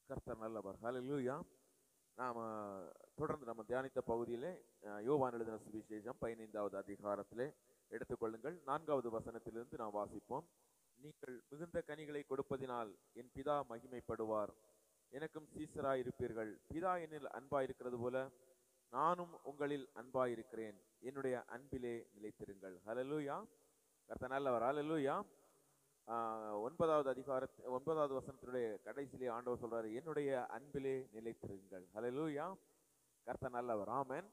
கர்த்தர் நல்லவர் ஹalleluya நாம தொடர்ந்து நம்ம தியானித்த பகுதியிலே அஹ், யோவான் எழுதின சுவிசேஷம் பதினைந்தாவது அதிகாரத்திலே எடுத்துக்கொள்ளுங்கள் நான்காவது வசனத்திலிருந்து நாம் வாசிப்போம் நீங்கள் மிகுந்த கனிகளை கொடுப்பதினால் என் பிதா மகிமைப்படுவார் எனக்கும் சீசராய் இருப்பீர்கள் பிதா என்னில் அன்பாயிருக்கிறது போல நானும் உங்களில் அன்பாயிருக்கிறேன் என்னுடைய அன்பிலே நிலைத்திருங்கள் ஹalleluya கர்த்தர் நல்லவர் ஹalleluya ஆஹ் ஒன்பதாவது அதிகார ஒன்பதாவது வசனத்தினுடைய கடைசியிலே ஆண்டவர் சொல்றாரு என்னுடைய அன்பிலே நிலைத்திருங்கள் ஹalleluya கர்த்தர் நல்லவர் ஆமென்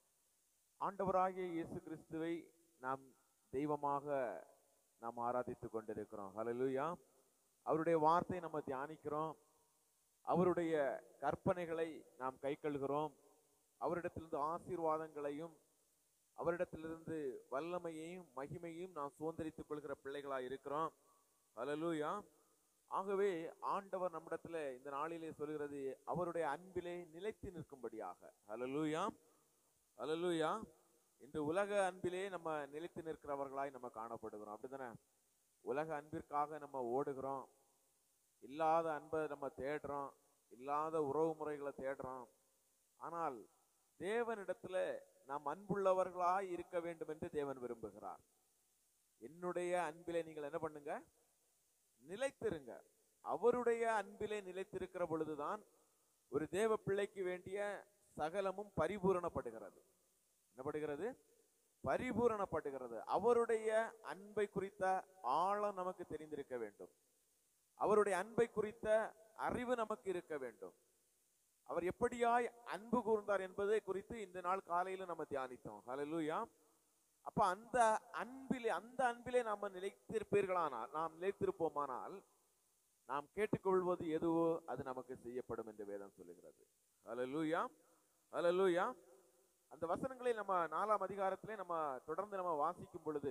ஆண்டவராகிய இயேசு கிறிஸ்துவை நாம் தெய்வமாக நாம் ஆராதித்துக் கொண்டிருக்கிறோம் ஹalleluya அவருடைய வார்த்தை நம்ம தியானிக்கிறோம் அவருடைய கற்பனைகளை நாம் கைக்கொள்கிறோம் அவரிடத்திலிருந்து ஆசீர்வாதங்களையும் அவரிடத்திலிருந்து வல்லமையையும் மகிமையும் நாம் சுதந்திரித்துக் கொள்கிற பிள்ளைகளாய் இருக்கிறோம் ஹalleluya ஆகவே ஆண்டவர் நம்மிடத்துல இந்த நாளிலே சொல்கிறது அவருடைய அன்பிலே நிலைத்து நிற்கும்படியாக ஹalleluya ஹalleluya இன்று உலக அன்பிலே நம்ம நிலைத்து நிற்கிறவர்களாய் நம்ம காணப்படுகிறோம் அப்படிதானே உலக அன்பிற்காக நம்ம ஓடுகிறோம் இல்லாத அன்பை நம்ம தேடுறோம் இல்லாத உறவு முறைகளை தேடுறோம் ஆனால் தேவனிடத்துல நாம் அன்புள்ளவர்களாய் இருக்க வேண்டும் என்று தேவன் விரும்புகிறார் என்னுடைய அன்பிலே நீங்கள் என்ன பண்ணுங்க நிலைத்திருங்க அவருடைய அன்பிலே நிலைத்திருக்கிற பொழுதுதான் ஒரு தேவ பிள்ளைக்கு வேண்டிய சகலமும் பரிபூரணப்படுகிறது என்னப்படுகிறது பரிபூரணப்படுகிறது அவருடைய அன்பை குறித்த ஆழம் நமக்கு தெரிந்திருக்க வேண்டும் அவருடைய அன்பை குறித்த அறிவு நமக்கு இருக்க வேண்டும் அவர் எப்படியாய் அன்பு கூர்ந்தார் என்பதை குறித்து இந்த நாள் காலையில நம்ம தியானித்தோம் ஹalleluya அப்ப அந்த அன்பிலே அந்த அன்பிலே நாம நிலைத்திருப்பீர்களானால் நாம் நிலைத்திருப்போமானால் நாம் கேட்டுக்கொள்வது எதுவோ அது நமக்கு செய்யப்படும் என்று வேதம் சொல்லுகிறது ஹalleluya ஹalleluya அந்த வசனங்களை நம்ம நாலாம் அதிகாரத்திலே நம்ம தொடர்ந்து நம்ம வாசிக்கும் பொழுது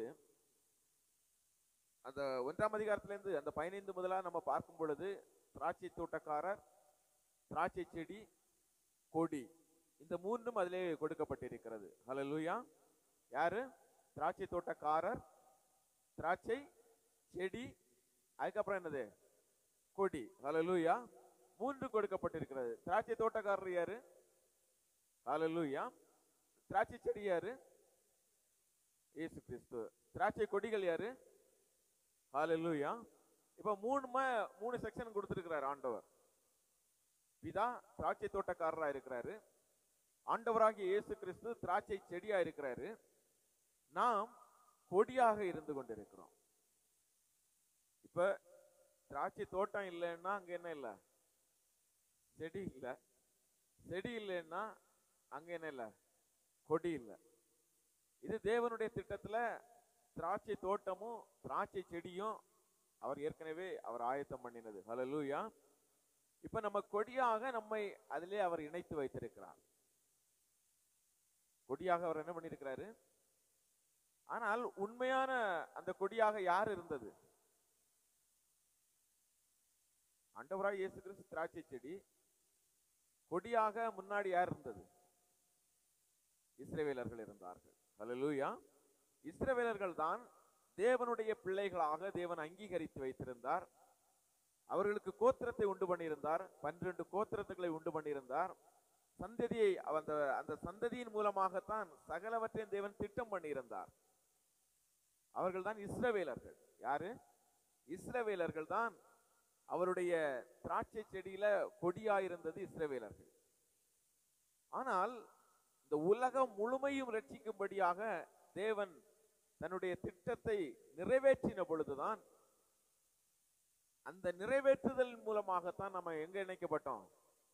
அந்த ஒன்றாம் அதிகாரத்திலிருந்து அந்த பதினைந்து முதலா நம்ம பார்க்கும் பொழுது திராட்சை தோட்டக்காரர் திராட்சை செடி கொடி இந்த மூன்றும் அதிலே கொடுக்கப்பட்டிருக்கிறது ஹalleluya யாரு திராட்சை தோட்டக்காரர் திராட்சை செடி அதுக்கப்புறம் என்னது கொடி ஹalleluya மூன்று கொடுக்கப்பட்டிருக்கிறது திராட்சை தோட்டக்காரர் யாரு ஹalleluya திராட்சை செடி யாரு இயேசு கிறிஸ்து திராட்சை கொடிகள் யாரு ஹalleluya இப்ப மூணு ம- மூணு செக்ஷன் கொடுத்திருக்கிறார் ஆண்டவர் பிதா திராட்சை தோட்டக்காரரா இருக்கிறாரு ஆண்டவராகிய இயேசு கிறிஸ்து திராட்சை செடியா இருக்கிறாரு நாம் கொடியாக இருந்து கொண்டிருக்கிறோம் இப்ப திராட்சை தோட்டம் இல்லைன்னா அங்க என்ன இல்ல செடி இல்ல செடி இல்லைன்னா அங்க என்ன இல்ல கொடி இல்ல இது தேவனுடைய திட்டத்துல திராட்சை தோட்டமும் திராட்சை செடியும் அவர் ஏற்கனவே அவர் ஆயத்தம் பண்ணினது ஹalleluya இப்ப நம்ம கொடியாக நம்மை அதிலே அவர் இணைத்து வைத்திருக்கிறார் கொடியாக அவர் என்ன பண்ணியிருக்கிறாரு ஆனால் உண்மையான அந்த கொடியாக யார் இருந்தது ஆண்டவராய் இயேசு கிறிஸ்து திராட்சை செடி கொடியாக முன்னாடி யார் இருந்தது இஸ்ரவேலர்கள் இருந்தார்கள் ஹalleluya இஸ்ரவேலர்கள் தான் தேவனுடைய பிள்ளைகளாக தேவன் அங்கீகரித்து வைத்திருந்தார் அவர்களுக்கு கோத்திரத்தை உண்டு பண்ணியிருந்தார் பன்னிரண்டு கோத்திரத்துகளை உண்டு பண்ணியிருந்தார் சந்ததியை அந்த அந்த சந்ததியின் மூலமாகத்தான் சகலவற்றையும் தேவன் திட்டம் பண்ணியிருந்தார் அவர்கள் தான் இஸ்ரவேலர்கள் யாரு இஸ்ரவேலர்கள் தான் அவருடைய திராட்சை செடியில கொடியாயிருந்தது இஸ்ரவேலர்கள் ஆனால் இந்த உலகம் முழுமையும் ரட்சிக்கும்படியாக தேவன் தன்னுடைய திட்டத்தை நிறைவேற்றின பொழுதுதான் அந்த நிறைவேற்றுதல் மூலமாகத்தான் நம்ம எங்க இணைக்கப்பட்டோம்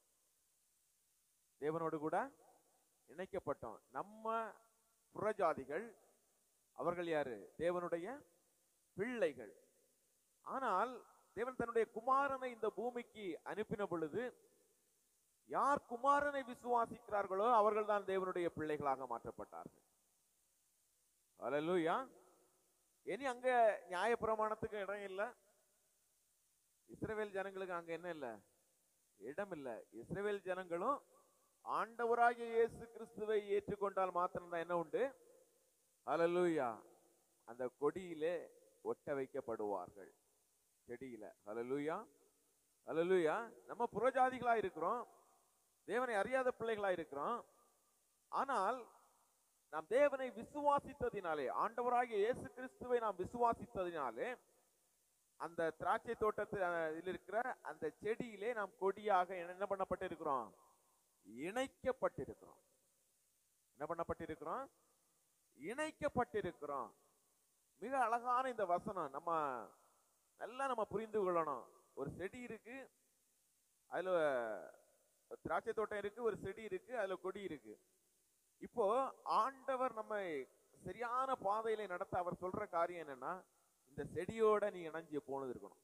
தேவனோடு கூட இணைக்கப்பட்டோம் நம்ம புறஜாதிகள் அவர்கள் யாரு தேவனுடைய பிள்ளைகள் ஆனால் தேவன் தன்னுடைய குமாரனை இந்த பூமிக்கு அனுப்பின பொழுது யார் குமாரனை விசுவாசிக்கிறார்களோ அவர்கள் தான் தேவனுடைய பிள்ளைகளாக மாற்றப்பட்டார்கள் அல்லேலூயா இனி அங்க நியாயப்பிரமாணத்துக்கு இடம் இல்ல இஸ்ரவேல் ஜனங்களுக்கு அங்க என்ன இல்ல இடம் இல்ல இஸ்ரவேல் ஜனங்களும் ஆண்டவராகிய இயேசு கிறிஸ்துவை ஏற்றுக்கொண்டால் மாத்திரம்தான் என்ன உண்டு ஹalleluya அந்த கொடியிலே ஒட்ட வைக்கப்படுவார்கள் செடியில ஹalleluya அல்லேலூயா நம்ம புறஜாதிகளா இருக்கிறோம் தேவனை அறியாத பிள்ளைகளா இருக்கிறோம் ஆனால் நாம் தேவனை விசுவாசித்ததினாலே ஆண்டவராகிய இயேசு கிறிஸ்துவை நாம் விசுவாசித்ததினாலே அந்த திராட்சை தோட்டத்தில் இருக்கிற அந்த செடியிலே நாம் கொடியாக என்ன பண்ணப்பட்டிருக்கிறோம் இணைக்கப்பட்டிருக்கிறோம் என்ன பண்ணப்பட்டிருக்கிறோம் இணைக்கப்பட்டிருக்கிறோம் மிக அழகான இந்த வசனம் நம்ம நல்லா நம்ம புரிந்து கொள்ளணும் ஒரு செடி இருக்கு அதுல திராட்சை தோட்டம் இருக்கு ஒரு செடி இருக்கு அதுல கொடி இருக்கு இப்போ ஆண்டவர் நம்மை சரியான பாதையில நடத்த அவர் சொல்ற காரியம் என்னன்னா இந்த செடியோட நீ இணைஞ்சு போனது இருக்கணும்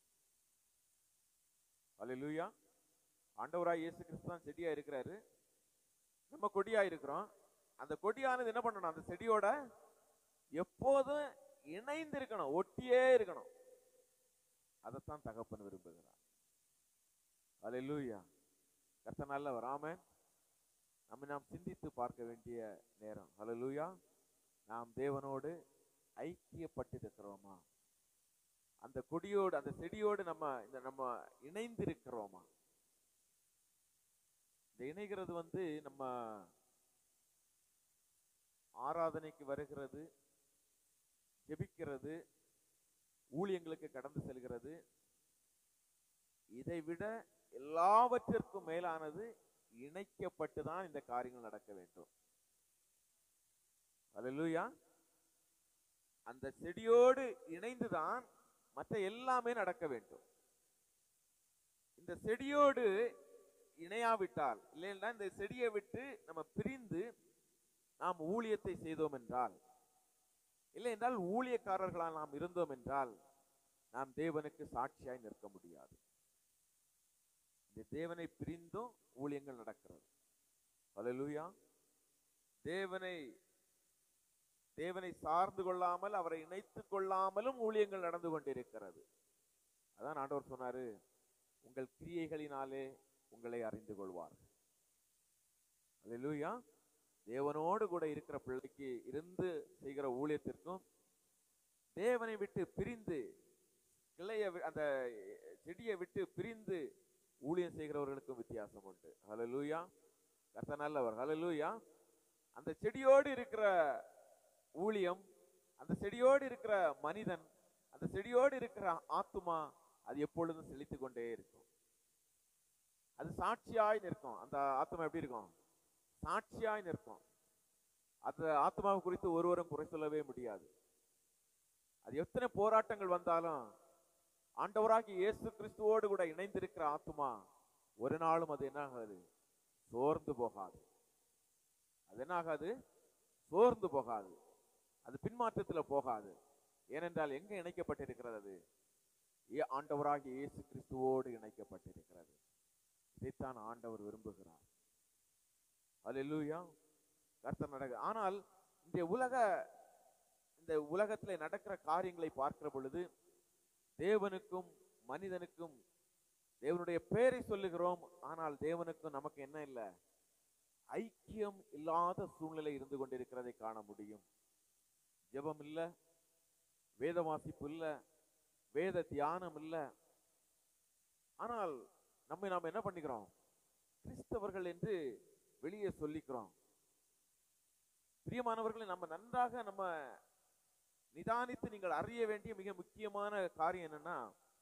அல்லேலூயா ஆண்டவராய் இயேசு கிறிஸ்து தான் செடியா இருக்கிறாரு நம்ம கொடியா இருக்கிறோம் அந்த கொடியானது என்ன பண்ணணும் அந்த செடியோட எப்போதும் இணைந்து இருக்கணும் ஒட்டியே இருக்கணும் அதைத்தான் தகப்பன் விரும்புகிறார் அல்லேலூயா கர்த்தர் நல்லவர் ஆமென் நம்ம நாம் சிந்தித்து பார்க்க வேண்டிய நேரம் அல்லேலூயா நாம் தேவனோடு ஐக்கியப்பட்டிருக்கிறோமா அந்த கொடியோடு அந்த செடியோடு நம்ம இந்த நம்ம இணைந்து இருக்கிறோமா இந்த இணைகிறது வந்து நம்ம ஆராதனைக்கு வருகிறது ஜெபிக்கிறது ஊழியங்களுக்கு கடந்து செல்கிறது இதை விட எல்லாவற்றிற்கும் மேலானது இணைக்கப்பட்டு தான் இந்த காரியங்கள் நடக்க வேண்டும் அல்லேலூயா அந்த செடியோடு இணைந்துதான் மற்ற எல்லாமே நடக்க வேண்டும் இந்த செடியோடு இணையாவிட்டால் இல்லைன்னா இந்த செடியை விட்டு நம்ம பிரிந்து நாம் ஊழியத்தை செய்தோம் என்றால் இல்லை என்றால் ஊழியக்காரர்களால் நாம் இருந்தோம் என்றால் நாம் தேவனுக்கு சாட்சியாய் நிற்க முடியாது இந்த தேவனை பிரிந்தும் ஊழியங்கள் நடக்கிறது அல்லேலூயா தேவனை தேவனை சார்ந்து கொள்ளாமல் அவரை இணைத்துக் கொள்ளாமலும் ஊழியங்கள் நடந்து கொண்டிருக்கிறது அதான் ஆண்டவர் சொன்னாரு உங்கள் கிரியைகளினாலே உங்களை அறிந்து கொள்வார்கள் அல்லேலூயா தேவனோடு கூட இருக்கிற பிள்ளைக்கு இருந்து செய்கிற ஊழியத்திற்கும் தேவனை விட்டு பிரிந்து கிளைய வி- அந்த செடியை விட்டு பிரிந்து ஊழியம் செய்கிறவர்களுக்கும் வித்தியாசம் உண்டு ஹalleluya கர்த்தர் நல்லவர் ஹalleluya அந்த செடியோடு இருக்கிற ஊழியம் அந்த செடியோடு இருக்கிற மனிதன் அந்த செடியோடு இருக்கிற ஆத்துமா அது எப்பொழுதும் செழித்துக் கொண்டே இருக்கும் அது சாட்சியாய் நிற்கும் அந்த ஆத்மா எப்படி இருக்கும் சாட்சியாய் நிற்கும் அந்த ஆத்மாவை குறித்து ஒருவரும் குறை சொல்லவே முடியாது அது எத்தனை போராட்டங்கள் வந்தாலும் ஆண்டவராகி இயேசு கிறிஸ்துவோடு கூட இணைந்திருக்கிற ஆத்மா ஒரு நாளும் அது என்ன ஆகாது சோர்ந்து போகாது அது என்ன ஆகாது சோர்ந்து போகாது அது பின்மாற்றத்துல போகாது ஏனென்றால் எங்க இணைக்கப்பட்டிருக்கிறது அது ஏ- ஆண்டவராகிய இயேசு கிறிஸ்துவோடு இணைக்கப்பட்டிருக்கிறது இதைத்தான் ஆண்டவர் விரும்புகிறார் அல்லேலூயா கர்த்தர் நடக்க ஆனால் இந்த உலக இந்த உலகத்திலே நடக்கிற காரியங்களை பார்க்கிற பொழுது தேவனுக்கும் மனிதனுக்கும் தேவனுடைய பெயரை சொல்லுகிறோம் ஆனால் தேவனுக்கும் நமக்கு என்ன இல்லை ஐக்கியம் இல்லாத சூழ்நிலை இருந்து கொண்டிருக்கிறதை காண முடியும் ஜெபம் இல்ல வேத வாசிப்பு இல்ல வேத தியானம் இல்ல ஆனால் நம்மை நாம் என்ன பண்ணிக்கிறோம் கிறிஸ்தவர்கள் என்று வெளியே சொல்லிக்கிறோம் பிரியமானவர்களை நம்ம நன்றாக நம்ம நிதானித்து நீங்கள் அறிய வேண்டிய மிக முக்கியமான காரியம் என்னன்னா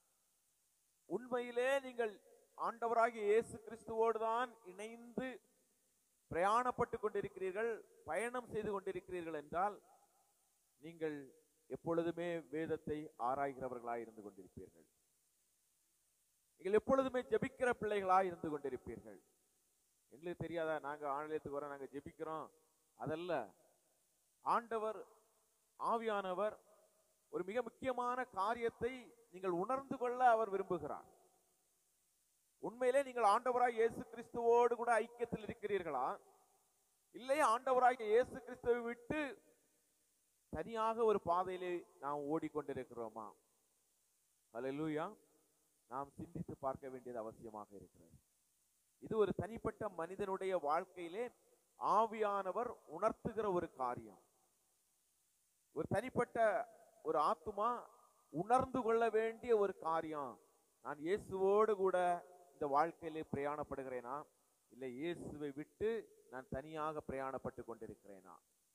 உண்மையிலே நீங்கள் ஆண்டவராகிய இயேசு கிறிஸ்துவோடு தான் இணைந்து பிரயாணப்பட்டு கொண்டிருக்கிறீர்கள் பயணம் செய்து கொண்டிருக்கிறீர்கள் என்றால் நீங்கள் எப்பொழுதுமே வேதத்தை ஆராய்கிறவர்களாய் இருந்து கொண்டிருப்பீர்கள் நீங்கள் எப்பொழுதுமே ஜெபிக்கிற பிள்ளைகளாய் இருந்து கொண்டிருப்பீர்கள் எங்களுக்கு தெரியாதா நாங்க ஆலயத்துக்கு வரோம் நாங்க ஜெபிக்கிறோம் அதல்ல ஆண்டவர் ஆவியானவர் ஒரு மிக முக்கியமான காரியத்தை நீங்கள் உணர்ந்து கொள்ள அவர் விரும்புகிறார் உண்மையிலே நீங்கள் ஆண்டவராய் இயேசு கிறிஸ்துவோடு கூட ஐக்கியத்தில் இருக்கிறீர்களா இல்லை ஆண்டவராய் இயேசு கிறிஸ்துவை விட்டு தனியாக ஒரு பாதையிலே நாம் ஓடிக்கொண்டிருக்கிறோமா அல்லேலூயா நாம் சிந்தித்து பார்க்க வேண்டியது அவசியமாக இருக்கிறது இது ஒரு தனிப்பட்ட மனிதனுடைய வாழ்க்கையிலே ஆவியானவர் உணர்த்துகிற ஒரு காரியம் ஒரு தனிப்பட்ட ஒரு ஆத்துமா உணர்ந்து கொள்ள வேண்டிய ஒரு காரியம் நான் இயேசுவோடு கூட இந்த வாழ்க்கையிலே பிரயாணப்படுகிறேனா இல்லை இயேசுவை விட்டு நான் தனியாக பிரயாணப்பட்டு கொண்டிருக்கிறேனா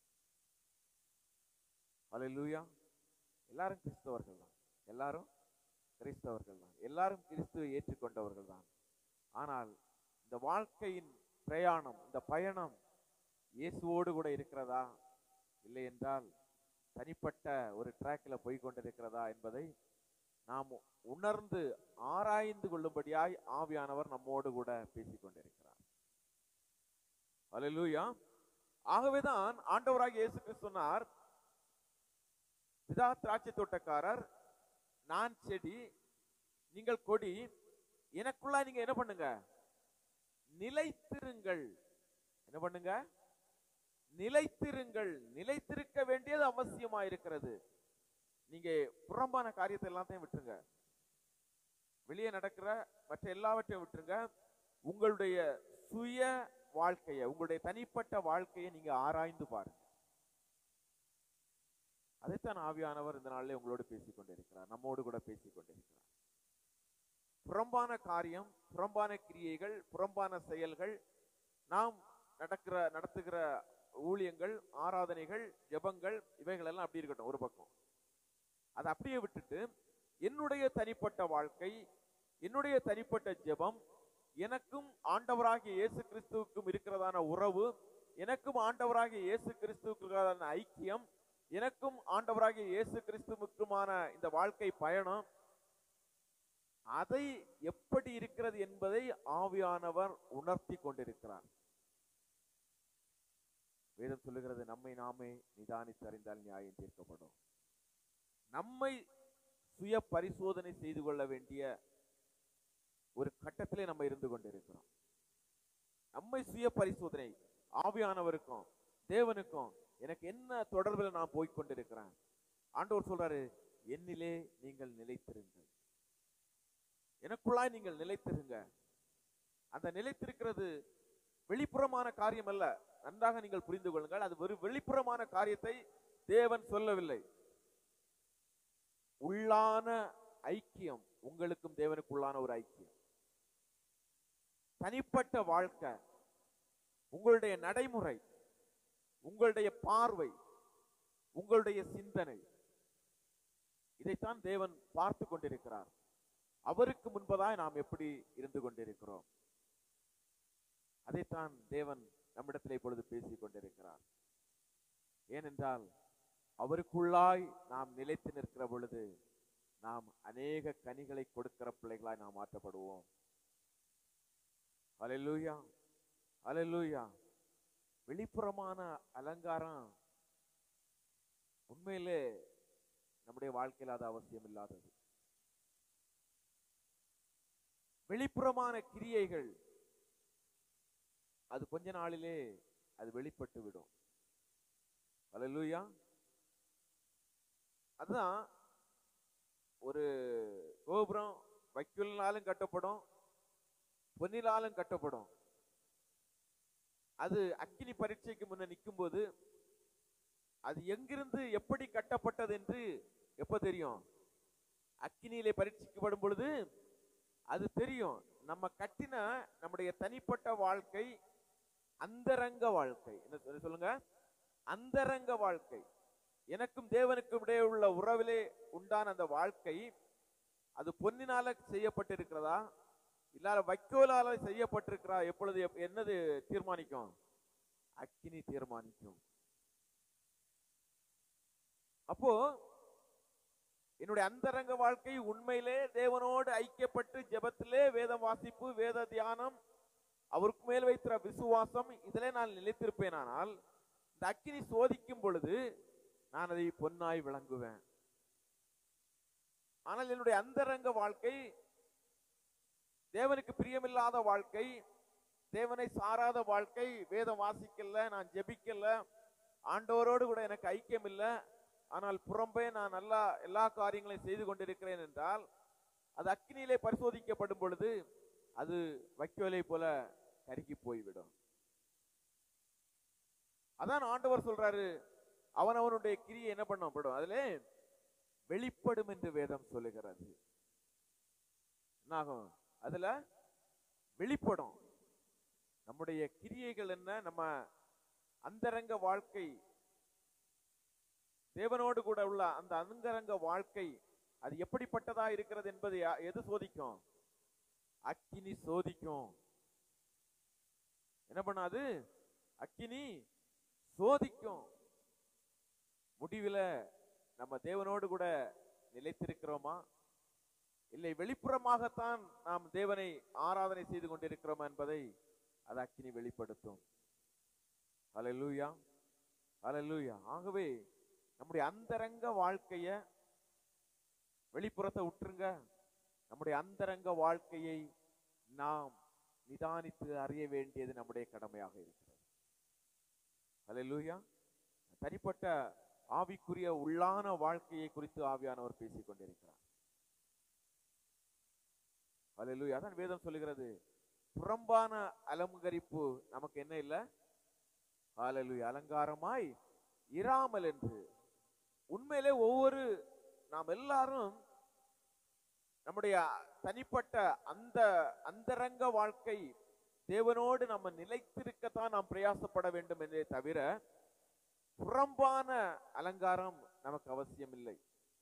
அல்லேலூயா எல்லாரும் கிறிஸ்தவர்கள் தான் எல்லாரும் கிறிஸ்தவர்கள் தான் எல்லாரும் கிறிஸ்துவை ஏற்றுக்கொண்டவர்கள் தான் ஆனால் இந்த வாழ்க்கையின் பிரயாணம் இந்த பயணம் இயேசுவோடு கூட இருக்கிறதா இல்லை என்றால் தனிப்பட்ட ஒரு ட்ராக்ல போய் கொண்டிருக்கிறதா என்பதை நாம் உணர்ந்து ஆராய்ந்து கொள்ளும்படியாய் ஆவியானவர் நம்மோடு கூட பேசிக் கொண்டிருக்கிறார் அல்லேலூயா ஆகவேதான் ஆண்டவராகிய இயேசு கிறிஸ்து சொன்னார் பிதா திராட்சை தோட்டக்காரர் நான் செடி நீங்கள் கொடி எனக்குள்ள நீங்க என்ன பண்ணுங்க நிலைத்திருங்கள் என்ன பண்ணுங்க நிலைத்திருங்கள் நிலைத்திருக்க வேண்டியது அவசியமா இருக்கிறது நீங்க புறம்பான காரியத்தை எல்லாத்தையும் விட்டுருங்க வெளியே நடக்கிற மற்ற எல்லாவற்றையும் விட்டுருங்க உங்களுடைய சுய வாழ்க்கையை உங்களுடைய தனிப்பட்ட வாழ்க்கையை நீங்க ஆராய்ந்து பாருங்க அதைத்தான் ஆவியானவர் இந்த நாளிலே உங்களோடு பேசிக் கொண்டிருக்கிறார் நம்மோடு கூட பேசிக் கொண்டிருக்கிறார் புறம்பான காரியம் புறம்பான கிரியைகள் புறம்பான செயல்கள் நாம் நடக்கிற நடத்துகிற ஊழியங்கள் ஆராதனைகள் ஜெபங்கள் இவைகள் எல்லாம் அப்படி இருக்கட்டும் ஒரு பக்கம் அதை அப்படியே விட்டுட்டு என்னுடைய தனிப்பட்ட வாழ்க்கை என்னுடைய தனிப்பட்ட ஜெபம் எனக்கும் ஆண்டவராகிய இயேசு கிறிஸ்துவுக்கும் இருக்கிறதான உறவு எனக்கும் ஆண்டவராகிய இயேசு கிறிஸ்துவுக்கான ஐக்கியம் எனக்கும் ஆண்டவராகிய இயேசு கிறிஸ்துவுக்குமான இந்த வாழ்க்கை பயணம் அதை எப்படி இருக்கிறது என்பதை ஆவியானவர் உணர்த்தி கொண்டிருக்கிறார் வேதம் சொல்லுகிறது நம்மை நாமே நிதானித்து அறிந்தால் நியாயம் தீர்க்கப்படும் நம்மை சுய பரிசோதனை செய்து கொள்ள வேண்டிய ஒரு கட்டத்திலே நம்ம இருந்து கொண்டிருக்கிறோம் நம்மை சுய பரிசோதனை ஆவியானவருக்கும் தேவனுக்கும் எனக்கு என்ன தொடர்பில் நான் போய்க் கொண்டிருக்கிறேன் ஆண்டவர் சொல்றாரு என்னிலே நீங்கள் நிலைத்திருங்கள் எனக்குள்ளாய் நீங்கள் நிலைத்திருங்க அந்த நிலைத்திருக்கிறது வெளிப்புறமான காரியம் அல்ல நன்றாக நீங்கள் புரிந்து கொள்ளுங்கள் அது வெறும் வெளிப்புறமான காரியத்தை தேவன் சொல்லவில்லை உள்ளான ஐக்கியம் உங்களுக்கும் தேவனுக்குள்ளான ஒரு ஐக்கியம் தனிப்பட்ட வாழ்க்கை உங்களுடைய நடைமுறை உங்களுடைய பார்வை உங்களுடைய சிந்தனை இதைத்தான் தேவன் பார்த்து கொண்டிருக்கிறார் அவருக்கு முன்பதாய் நாம் எப்படி இருந்து கொண்டிருக்கிறோம் அதைத்தான் தேவன் நம்மிடத்தில் இப்பொழுது பேசிக் கொண்டிருக்கிறார் ஏனென்றால் அவருக்குள்ளாய் நாம் நிலைத்து நிற்கிற பொழுது நாம் அநேக கனிகளை கொடுக்கிற பிள்ளைகளாய் நாம் மாற்றப்படுவோம் அலலூயா அலலூயா வெளிப்புறமான அலங்காரம் உண்மையிலே நம்முடைய வாழ்க்கையில் அது அவசியம் இல்லாதது வெளிப்புறமான கிரியைகள் அது கொஞ்ச நாளிலே அது வெளிப்பட்டு விடும் அல்லேலூயா அதுதான் ஒரு கோபுரம் வைக்கோலினாலும் கட்டப்படும் பொன்னிலாலும் கட்டப்படும் அது அக்கினி பரீட்சைக்கு முன்ன நிக்கும்போது அது எங்கிருந்து எப்படி கட்டப்பட்டது என்று எப்ப தெரியும் அக்கினியிலே பரீட்சிக்கப்படும் பொழுது அது தெரியும் நம்ம கட்டின நம்முடைய தனிப்பட்ட வாழ்க்கை அந்தரங்க வாழ்க்கை என்ன சொல்ல- சொல்லுங்க அந்தரங்க வாழ்க்கை எனக்கும் தேவனுக்கும் இடையே உள்ள உறவிலே உண்டான அந்த வாழ்க்கை அது பொன்னினால செய்யப்பட்டிருக்கிறதா இல்லாத வைக்கோலால செய்யப்பட்டிருக்கிறா எப்பொழுது எப்- என்னது தீர்மானிக்கும் அக்கினி தீர்மானிக்கும் அப்போ என்னுடைய அந்தரங்க வாழ்க்கை உண்மையிலே தேவனோடு ஐக்கியப்பட்டு ஜெபத்திலே வேத வாசிப்பு வேத தியானம் அவருக்கு மேல் வைத்திருக்கிற விசுவாசம் இதிலே நான் நிலைத்திருப்பேனானால் இந்த அக்கினி சோதிக்கும் பொழுது நான் அதை பொன்னாய் விளங்குவேன் ஆனால் என்னுடைய அந்தரங்க வாழ்க்கை தேவனுக்கு பிரியமில்லாத வாழ்க்கை தேவனை சாராத வாழ்க்கை வேதம் வாசிக்கல நான் ஜெபிக்கல ஆண்டவரோடு கூட எனக்கு ஐக்கியம் இல்லை ஆனால் புறம்பே நான் நல்லா எல்லா காரியங்களையும் செய்து கொண்டிருக்கிறேன் என்றால் அது அக்கினியிலே பரிசோதிக்கப்படும் பொழுது அது வைக்கோலை போல கருகி போய்விடும் அதான் ஆண்டவர் சொல்றாரு அவன் அவனுடைய கிரியை என்ன பண்ணப்படும் அதிலே வெளிப்படும் என்று வேதம் சொல்லுகிறது என்ன ஆகும் அதுல வெளிப்படும் நம்முடைய கிரியைகள் என்ன நம்ம அந்தரங்க வாழ்க்கை தேவனோடு கூட உள்ள அந்த அந்தரங்க வாழ்க்கை அது எப்படிப்பட்டதா இருக்கிறது என்பதை யா- எது சோதிக்கும் அக்கினி சோதிக்கும் என்ன பண்ணாது அக்கினி சோதிக்கும் முடிவுல நம்ம தேவனோடு கூட நிலைத்திருக்கிறோமா இல்லை வெளிப்புறமாகத்தான் நாம் தேவனை ஆராதனை செய்து கொண்டிருக்கிறோமா என்பதை அது அக்கினி வெளிப்படுத்தும் ஹalleluya ஹalleluya ஆகவே நம்முடைய அந்தரங்க வாழ்க்கைய வெளிப்புறத்தை விட்டுருங்க நம்முடைய அந்தரங்க வாழ்க்கையை நாம் நிதானித்து அறிய வேண்டியது நம்முடைய கடமையாக இருக்கிறது ஹalleluya தனிப்பட்ட ஆவிக்குரிய உள்ளான வாழ்க்கையை குறித்து ஆவியானவர் பேசிக் கொண்டிருக்கிறார் ஹalleluya அதான் வேதம் சொல்லுகிறது புறம்பான அலங்கரிப்பு நமக்கு என்ன இல்ல ஹalleluya அலங்காரமாய் இராமல் என்று உண்மையிலே ஒவ்வொரு நாம் எல்லாரும் நம்முடைய தனிப்பட்ட அந்த அந்தரங்க வாழ்க்கை தேவனோடு நம்ம நிலைத்திருக்கத்தான் நாம் பிரயாசப்பட வேண்டும் என்றே தவிர புறம்பான அலங்காரம் நமக்கு அவசியம் இல்லை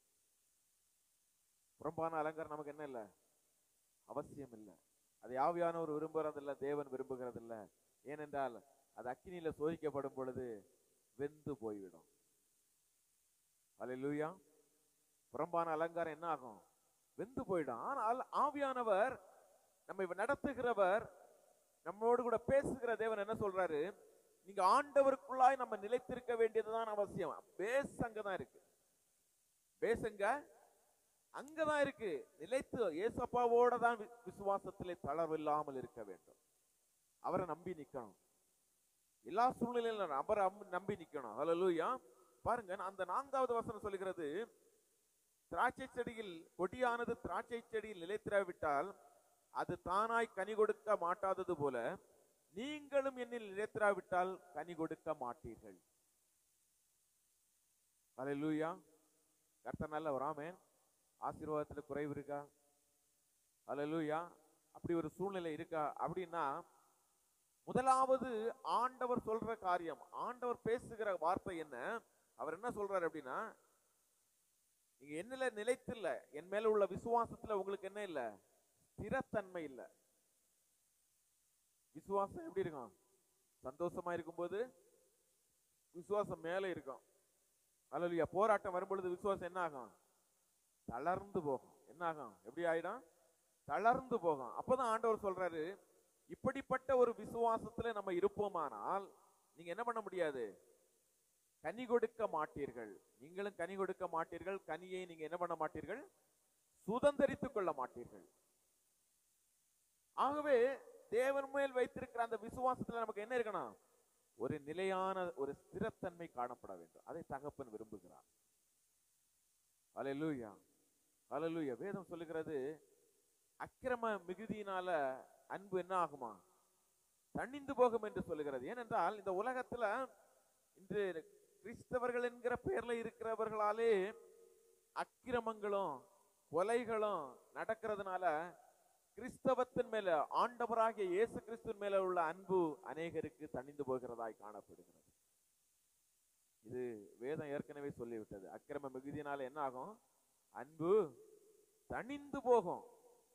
புறம்பான அலங்காரம் நமக்கு என்ன இல்லை அவசியம் இல்லை அதை ஆவியானவர் விரும்புறதில்ல தேவன் விரும்புகிறதில்ல ஏனென்றால் அது அக்கினியில சோதிக்கப்படும் பொழுது வெந்து போய்விடும் அல்லேலூயா புறம்பான அலங்காரம் என்ன ஆகும் வெந்து போயிடும் ஆனால் ஆவியானவர் நம்மை நடத்துகிறவர் நம்மோடு கூட பேசுகிற தேவன் என்ன சொல்றாரு நீங்க ஆண்டவருக்குள்ளாய் நம்ம நிலைத்திருக்க வேண்டியதுதான் அவசியம் பேஸ் அங்கதான் இருக்கு பேஸ் எங்க அங்கதான் இருக்கு நிலைத்து ஏசப்பாவோட தான் வி- விசுவாசத்திலே தளர்வில்லாமல் இருக்க வேண்டும் அவரை நம்பி நிக்கணும் எல்லா சூழ்நிலையிலும் அவரை அம்- நம்பி நிக்கணும் ஹalleluya பாருங்க அந்த நான்காவது வசனம் சொல்லுகிறது திராட்சை செடியில் கொடியானது திராட்சை செடியில் நிலைத்திராவிட்டால் அது தானாய் கனி கொடுக்க மாட்டாதது போல நீங்களும் என்னில் நிலைத்திராவிட்டால் கனி கொடுக்க மாட்டீர்கள் ஹalleluya கர்த்தர் நல்லவர் ஆமென் ஆசீர்வாதத்துல குறைவு இருக்கா ஹalleluya அப்படி ஒரு சூழ்நிலை இருக்கா அப்படின்னா முதலாவது ஆண்டவர் சொல்ற காரியம் ஆண்டவர் பேசுகிற வார்த்தை என்ன அவர் என்ன சொல்றாரு அப்படின்னா நீங்க என்னல நிலைத்தில்ல என் மேல உள்ள விசுவாசத்துல உங்களுக்கு என்ன இல்ல ஸ்திரத்தன்மை இல்ல விசுவாசம் எப்படி இருக்கும் சந்தோஷமா இருக்கும்போது விசுவாசம் மேல இருக்கும் அல்லையா போராட்டம் வரும்பொழுது விசுவாசம் என்ன ஆகும் தளர்ந்து போகும் என்ன ஆகும் எப்படி ஆயிடும் தளர்ந்து போகும் அப்பதான் ஆண்டவர் சொல்றாரு இப்படிப்பட்ட ஒரு விசுவாசத்துல நம்ம இருப்போமானால் நீங்க என்ன பண்ண முடியாது கனி கொடுக்க மாட்டீர்கள் நீங்களும் கனி கொடுக்க மாட்டீர்கள் கனியை நீங்க என்ன பண்ண மாட்டீர்கள் சுதந்தரித்துக் கொள்ள மாட்டீர்கள் ஆகவே தேவன் மேல் வைத்திருக்கிற அந்த விசுவாசத்துல நமக்கு என்ன இருக்கணும் ஒரு நிலையான ஒரு ஸ்திரத்தன்மை காணப்பட வேண்டும் அதை தகப்பன் விரும்புகிறார் அல்லேலூயா அல்லேலூயா வேதம் சொல்லுகிறது அக்கிரம மிகுதியினால அன்பு என்ன ஆகுமா தணிந்து போகும் என்று சொல்லுகிறது ஏனென்றால் இந்த உலகத்துல இன்று கிறிஸ்தவர்கள் என்கிற பெயர்ல இருக்கிறவர்களாலே அக்கிரமங்களும் கொலைகளும் நடக்கிறதுனால கிறிஸ்தவத்தின் மேல ஆண்டவராகிய இயேசு கிறிஸ்துவின் மேல உள்ள அன்பு அநேகருக்கு தணிந்து போகிறதாய் காணப்படுகிறது இது வேதம் ஏற்கனவே சொல்லிவிட்டது அக்கிரம மிகுதியினால என்ன ஆகும் அன்பு தணிந்து போகும்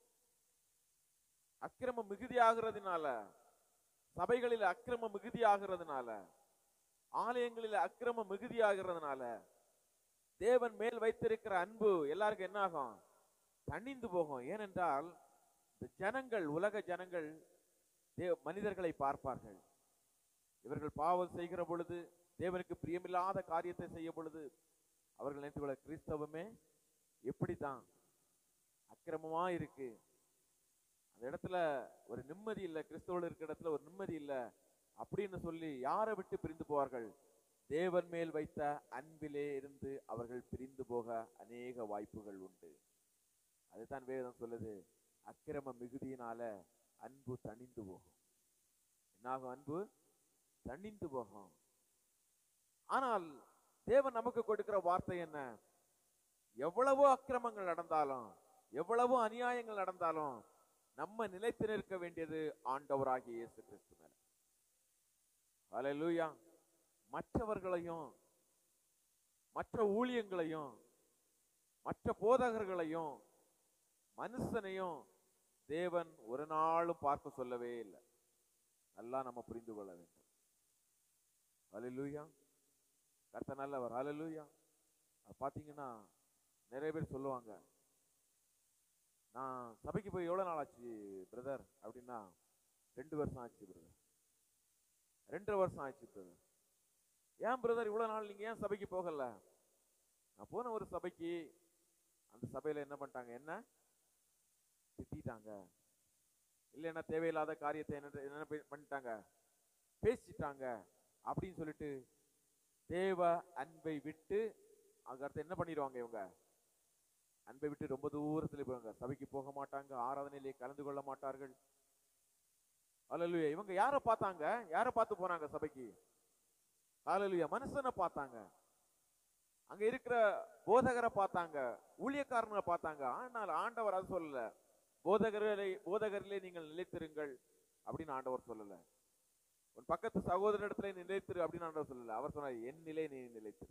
அக்கிரமம் மிகுதியாகிறதுனால சபைகளில் அக்கிரமம் மிகுதியாகிறதுனால ஆலயங்களில் அக்கிரமம் மிகுதியாகிறதுனால தேவன் மேல் வைத்திருக்கிற அன்பு எல்லாருக்கும் என்ன ஆகும் தணிந்து போகும் ஏனென்றால் இந்த ஜனங்கள் உலக ஜனங்கள் தேவ மனிதர்களை பார்ப்பார்கள் இவர்கள் பாவம் செய்கிற பொழுது தேவனுக்கு பிரியமில்லாத காரியத்தை செய்ய பொழுது அவர்கள் நினைத்து கொள்ள கிறிஸ்தவமே எப்படித்தான் அக்கிரமமா இருக்கு அந்த இடத்துல ஒரு நிம்மதி இல்லை கிறிஸ்தவர்கள் இருக்கிற இடத்துல ஒரு நிம்மதி இல்லை அப்படின்னு சொல்லி யாரை விட்டு பிரிந்து போவார்கள் தேவன் மேல் வைத்த அன்பிலே இருந்து அவர்கள் பிரிந்து போக அநேக வாய்ப்புகள் உண்டு அதுதான் வேதம் சொல்லுது அக்கிரம மிகுதியினால அன்பு தணிந்து போகும் என்னாகும் அன்பு தணிந்து போகும் ஆனால் தேவன் நமக்கு கொடுக்கிற வார்த்தை என்ன எவ்வளவோ அக்கிரமங்கள் நடந்தாலும் எவ்வளவு அநியாயங்கள் நடந்தாலும் நம்ம நிலைத்து நிற்க வேண்டியது ஆண்டவராகிய இயேசு கிறிஸ்து மேல ஹalleluya மற்றவர்களையும் மற்ற ஊழியங்களையும் மற்ற போதகர்களையும் மனுஷனையும் தேவன் ஒரு நாளும் பார்க்க சொல்லவே இல்லை நல்லா நம்ம புரிந்து கொள்ள வேண்டும் ஹalleluya கர்த்தர் நல்லவர் ஹalleluya அது பாத்தீங்கன்னா நிறைய பேர் சொல்லுவாங்க நான் சபைக்கு போய் எவ்வளவு நாள் ஆச்சு பிரதர் அப்படின்னா ரெண்டு வருஷம் ஆச்சு பிரதர் ரெண்டரை வருஷம் ஆச்சு பிரதர் ஏன் பிரதர் இவ்வளவு நாள் நீங்க ஏன் சபைக்கு போகல நான் போன ஒரு சபைக்கு அந்த சபையில என்ன பண்ணிட்டாங்க என்ன திட்டிட்டாங்க இல்லைன்னா தேவையில்லாத காரியத்தை என்ன என்ன பே- பண்ணிட்டாங்க பேசிட்டாங்க அப்படின்னு சொல்லிட்டு தேவ அன்பை விட்டு அதுக்கு அடுத்து என்ன பண்ணிடுவாங்க இவங்க அன்பை விட்டு ரொம்ப தூரத்துல போவாங்க சபைக்கு போக மாட்டாங்க ஆராதனையிலே கலந்து கொள்ள மாட்டார்கள் அல்லேலூயா இவங்க யாரை பார்த்தாங்க யாரை பார்த்து போனாங்க சபைக்கு அல்லேலூயா மனுஷனை பார்த்தாங்க அங்க இருக்கிற போதகரை பார்த்தாங்க ஊழியக்காரனை பார்த்தாங்க ஆனால் ஆண்டவர் அது சொல்லல போதகரை போதகரிலே நீங்கள் நிலைத்திருங்கள் அப்படின்னு ஆண்டவர் சொல்லல உன் பக்கத்து சகோதரனிடத்துல நிலைத்திரு அப்படின்னு ஆண்டவர் சொல்லல அவர் சொன்னார் என் நிலை நீ நிலைத்திரு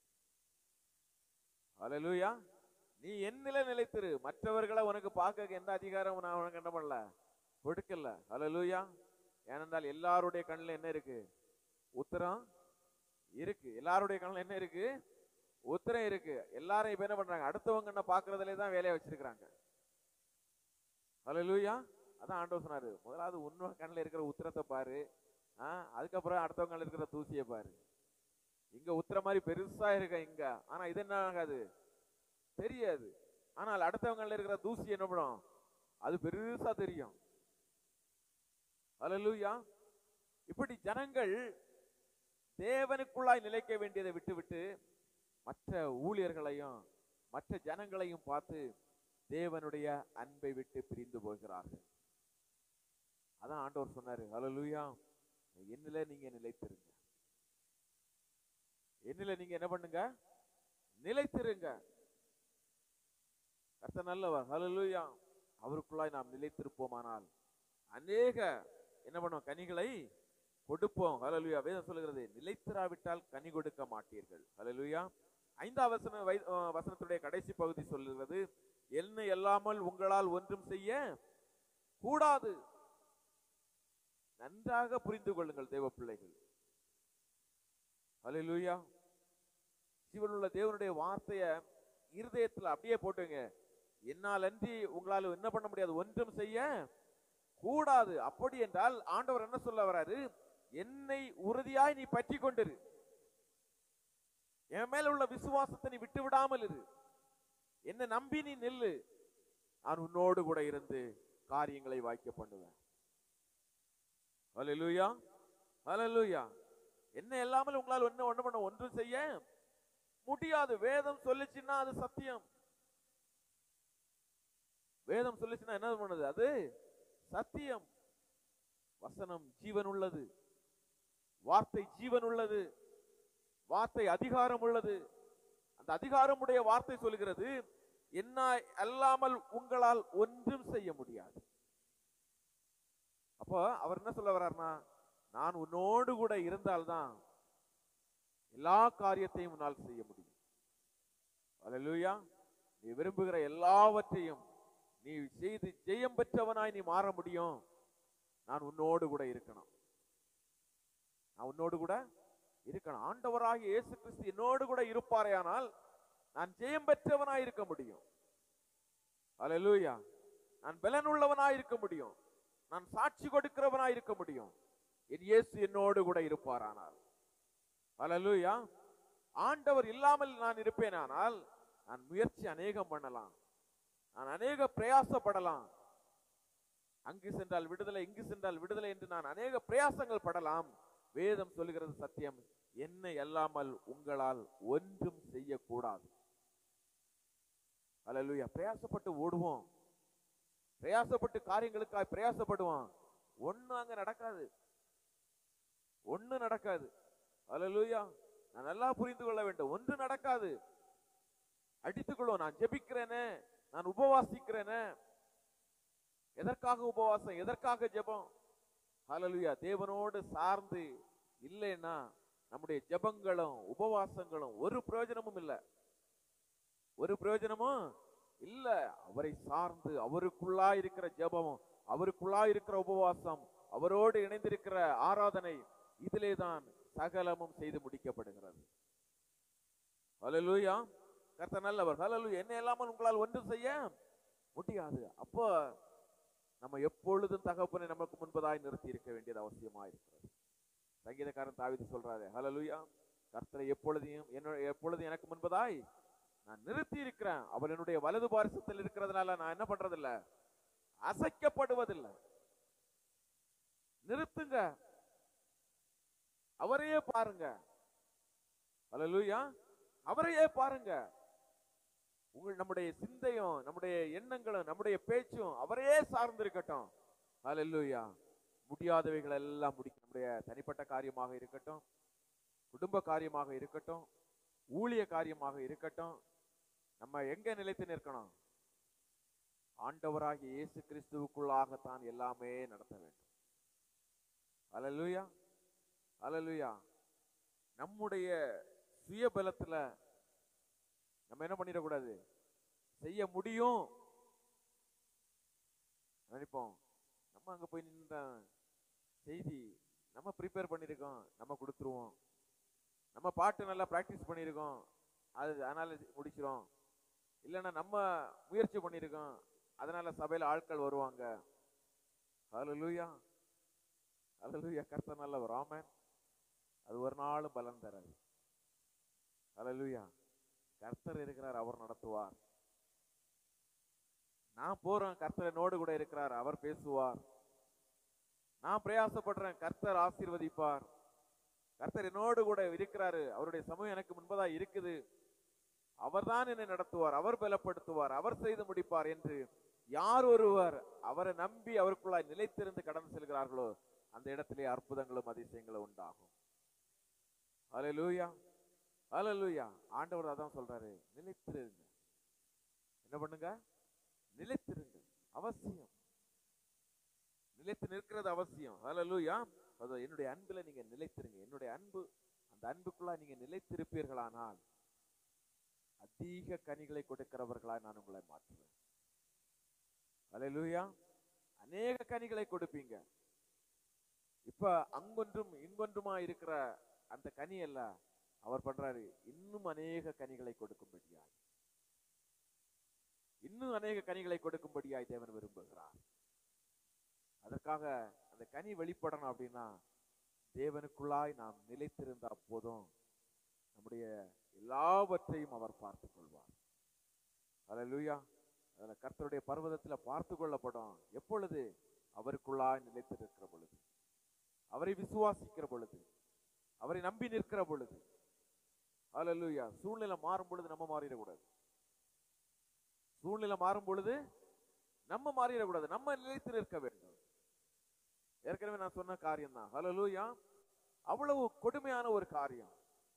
அல்லேலூயா நீ என் நிலை நிலைத்திரு மற்றவர்களை உனக்கு பார்க்க எந்த அதிகாரம் நான் உனக்கு என்ன பண்ணல கொடுக்கல அல்லேலூயா ஏனென்றால் எல்லாருடைய கண்ணுல என்ன இருக்கு உத்தரம் இருக்கு எல்லாருடைய கண்ணுல என்ன இருக்கு உத்தரம் இருக்கு எல்லாரும் இப்ப என்ன பண்றாங்க அடுத்தவங்க என்ன பாக்குறதுலே தான் வேலையை வச்சிருக்கிறாங்க ஹalleluya அதான் ஆண்டவர் சொன்னாரு முதலாவது உன்னோட கண்ணுல இருக்கிற உத்தரத்தை பாரு ஆ, அதுக்கப்புறம் அடுத்தவங்க கண்ணுல இருக்கிற தூசியை பாரு இங்க உத்தர மாதிரி பெருசா இருக்க இங்க ஆனா இது என்ன ஆகாது தெரியாது ஆனால் அடுத்தவங்க கண்ணுல இருக்கிற தூசி என்ன பண்ணும் அது பெருசா தெரியும் ஹalleluya இப்படி ஜனங்கள் தேவனுக்குள்ளாய் நிலைக்க வேண்டியதை விட்டுவிட்டு மற்ற ஊழியர்களையும் மற்ற ஜனங்களையும் பார்த்து தேவனுடைய அன்பை விட்டு பிரிந்து போகிறார்கள் அதான் ஆண்டவர் சொன்னாரு ஹalleluya என்னில நீங்க நிலைத்திருங்க என்னில நீங்க என்ன பண்ணுங்க நிலைத்திருங்க கர்த்தர் நல்லவர் ஹalleluya அவருக்குள்ளாய் நாம் நிலைத்திருப்போமானால் அநேக என்ன பண்ணுவோம் கனிகளை கொடுப்போம் ஹalleluya வேதம் சொல்லுகிறது நிலைத்திராவிட்டால் கனி கொடுக்க மாட்டீர்கள் ஹalleluya ஐந்தாம் வசன வை- அஹ் வசனத்துடைய கடைசி பகுதி சொல்லுகிறது என்ன இல்லாமல் உங்களால் ஒன்றும் செய்ய கூடாது நன்றாக புரிந்து கொள்ளுங்கள் தேவ பிள்ளைகள் ஹalleluya ஜீவனுள்ள தேவனுடைய வார்த்தைய இருதயத்துல அப்படியே போட்டுங்க என்னால் அன்றி உங்களால் என்ன பண்ண முடியாது ஒன்றும் செய்ய கூடாது அப்படி என்றால் ஆண்டவர் என்ன சொல்ல வராரு என்னை உறுதியாய் நீ பற்றி கொண்டிரு என் மேல உள்ள விசுவாசத்தை நீ விட்டு விடாமல் இரு என்னை நம்பி நீ நில்லு நான் உன்னோடு கூட இருந்து காரியங்களை வாய்க்க பண்ணுவேன் ஹalleluya ஹalleluya என்ன இல்லாமல் உங்களால் என்ன ஒண்ணு பண்ண ஒன்றும் செய்ய முடியாது வேதம் சொல்லுச்சுன்னா அது சத்தியம் வேதம் சொல்லுச்சுன்னா என்ன பண்ணுது அது சத்தியம் வசனம் ஜீவன் உள்ளது வார்த்தை ஜீவன் உள்ளது வார்த்தை அதிகாரம் உள்ளது அந்த அதிகாரமுடைய வார்த்தை சொல்கிறது என்ன அல்லாமல் உங்களால் ஒன்றும் செய்ய முடியாது அப்போ அவர் என்ன சொல்ல வர்றாருன்னா நான் உன்னோடு கூட இருந்தால்தான் எல்லா காரியத்தையும் உன்னால் செய்ய முடியும் அல்லேலூயா நீ விரும்புகிற எல்லாவற்றையும் நீ செய்து ஜெயம் பெற்றவனாய் நீ மாற முடியும் நான் உன்னோடு கூட இருக்கணும் நான் உன்னோடு கூட இருக்கணும் ஆண்டவராகிய இயேசு கிறிஸ்து என்னோடு கூட இருப்பாரேயானால் நான் ஜெயம் பெற்றவனாய் இருக்க முடியும் அல்லேலூயா நான் பலன் உள்ளவனாய் இருக்க முடியும் நான் சாட்சி கொடுக்கிறவனாய் இருக்க முடியும் என் இயேசு என்னோடு கூட இருப்பாரானால் அல்லேலூயா ஆண்டவர் இல்லாமல் நான் இருப்பேனானால் நான் முயற்சி அநேகம் பண்ணலாம் நான் அநேக பிரயாசப்படலாம் அங்கு சென்றால் விடுதலை இங்கு சென்றால் விடுதலை என்று நான் அநேக பிரயாசங்கள் படலாம் வேதம் சொல்லுகிறது சத்தியம் என்ன அல்லாமல் உங்களால் ஒன்றும் செய்யக்கூடாது அல்லேலூயா பிரயாசப்பட்டு ஓடுவோம் பிரயாசப்பட்டு காரியங்களுக்காக பிரயாசப்படுவோம் ஒண்ணு அங்க நடக்காது ஒண்ணு நடக்காது அல்லேலூயா நான் நல்லா புரிந்து கொள்ள வேண்டும் ஒன்று நடக்காது அடித்துக்கொள்வோம் நான் ஜெபிக்கிறேனே நான் உபவாசிக்கிறேனே எதற்காக உபவாசம் எதற்காக ஜெபம் ஹalleluya தேவனோடு சார்ந்து இல்லைன்னா நம்முடைய ஜெபங்களும் உபவாசங்களும் ஒரு பிரயோஜனமும் இல்லை ஒரு பிரயோஜனமும் இல்ல அவரை சார்ந்து அவருக்குள்ளா இருக்கிற ஜெபமும் அவருக்குள்ளா இருக்கிற உபவாசம் அவரோடு இணைந்திருக்கிற ஆராதனை இதிலே தான் சகலமும் செய்து முடிக்கப்படுகிறது ஹalleluya கர்த்தர் நல்லவர் ஹalleluya என்ன இல்லாமல் உங்களால் ஒன்று செய்ய முடியாது அப்போ நம்ம எப்பொழுதும் தகப்பனை நமக்கு முன்பதாய் நிறுத்தி இருக்க வேண்டியது அவசியமா இருக்கிறது சங்கீதக்காரன் தாவிது சொல்றாரு ஹalleluya கர்த்தரை எப்பொழுதையும் என்னோட எப்பொழுதும் எனக்கு முன்பதாய் நான் நிறுத்தி இருக்கிறேன் அவர் என்னுடைய வலது பாரிசத்தில் இருக்கிறதுனால நான் என்ன பண்றதில்ல அசைக்கப்படுவதில்லை நிறுத்துங்க அவரையே பாருங்க ஹalleluya அவரையே பாருங்க உங்கள் நம்முடைய சிந்தையும் நம்முடைய எண்ணங்களும் நம்முடைய பேச்சும் அவரையே சார்ந்திருக்கட்டும் ஹalleluya முடியாதவைகள் எல்லாம் முடிக்க நம்முடைய தனிப்பட்ட காரியமாக இருக்கட்டும் குடும்ப காரியமாக இருக்கட்டும் ஊழிய காரியமாக இருக்கட்டும் நம்ம எங்க நிலைத்து நிற்கணும் ஆண்டவராகிய இயேசு கிறிஸ்துவுக்குள்ளாகத்தான் எல்லாமே நடத்த வேண்டும் ஹalleluya ஹalleluya நம்முடைய சுயபலத்துல நம்ம என்ன பண்ணிடக்கூடாது செய்ய முடியும் நினைப்போம் நம்ம அங்க போய் நின்ற செய்தி நம்ம ப்ரிப்பேர் பண்ணியிருக்கோம் நம்ம கொடுத்துருவோம் நம்ம பாட்டு நல்லா ப்ராக்டிஸ் பண்ணியிருக்கோம் அது அதனால முடிச்சிரும் இல்லைன்னா நம்ம முயற்சி பண்ணியிருக்கோம் அதனால சபையில ஆட்கள் வருவாங்க ஹalleluya ஹalleluya கர்த்தர் நல்லவர் ஆமென் அது ஒரு நாளும் பலன் தராது ஹalleluya கர்த்தர் இருக்கிறார் அவர் நடத்துவார் நான் போறேன் கர்த்தர் என்னோடு கூட இருக்கிறார் அவர் பேசுவார் நான் பிரயாசப்படுறேன் கர்த்தர் ஆசீர்வதிப்பார் கர்த்தர் என்னோடு கூட இருக்கிறாரு அவருடைய சமயம் எனக்கு முன்பதா இருக்குது அவர்தான் என்னை நடத்துவார் அவர் பலப்படுத்துவார் அவர் செய்து முடிப்பார் என்று யார் ஒருவர் அவரை நம்பி அவருக்குள்ளாய் நிலைத்திருந்து கடந்து செல்கிறார்களோ அந்த இடத்திலே அற்புதங்களும் அதிசயங்களும் உண்டாகும் ஹalleluya ஹalleluya ஆண்டவர் அதான் சொல்றாரு நிலைத்திருங்க என்ன பண்ணுங்க நிலைத்திருங்க அவசியம் நிலைத்து நிற்கிறது அவசியம் ஹalleluya அது என்னுடைய அன்புல நீங்க நிலைத்திருங்க என்னுடைய அன்பு அந்த அன்புக்குள்ளா நீங்க நிலைத்திருப்பீர்களானால் அதிக கனிகளை கொடுக்கிறவர்களாய் நான் உங்களை மாற்றுவேன் ஹalleluya அநேக கனிகளை கொடுப்பீங்க இப்ப அங்கொன்றும் இங்கொன்றுமா இருக்கிற அந்த கனி அல்ல அவர் பண்றாரு இன்னும் அநேக கனிகளை கொடுக்கும்படியாய் இன்னும் அநேக கனிகளை கொடுக்கும்படியாய் தேவன் விரும்புகிறார் அதற்காக அந்த கனி வெளிப்படணும் அப்படின்னா தேவனுக்குள்ளாய் நாம் நிலைத்திருந்த போதும் நம்முடைய எல்லாவற்றையும் அவர் பார்த்துக் கொள்வார் அல்லேலூயா அதுல கர்த்தருடைய பர்வதத்துல பார்த்து கொள்ளப்படும் எப்பொழுது அவருக்குள்ளாய் நிலைத்திருக்கிற பொழுது அவரை விசுவாசிக்கிற பொழுது அவரை நம்பி நிற்கிற பொழுது அல்லேலூயா சூழ்நிலை மாறும் பொழுது நம்ம மாறிடக்கூடாது சூழ்நிலை மாறும் பொழுது நம்ம மாறிடக்கூடாது நம்ம நிலைத்து நிற்க வேண்டும் ஏற்கனவே நான் சொன்ன காரியம் தான் ஹalleluya அவ்வளவு கொடுமையான ஒரு காரியம்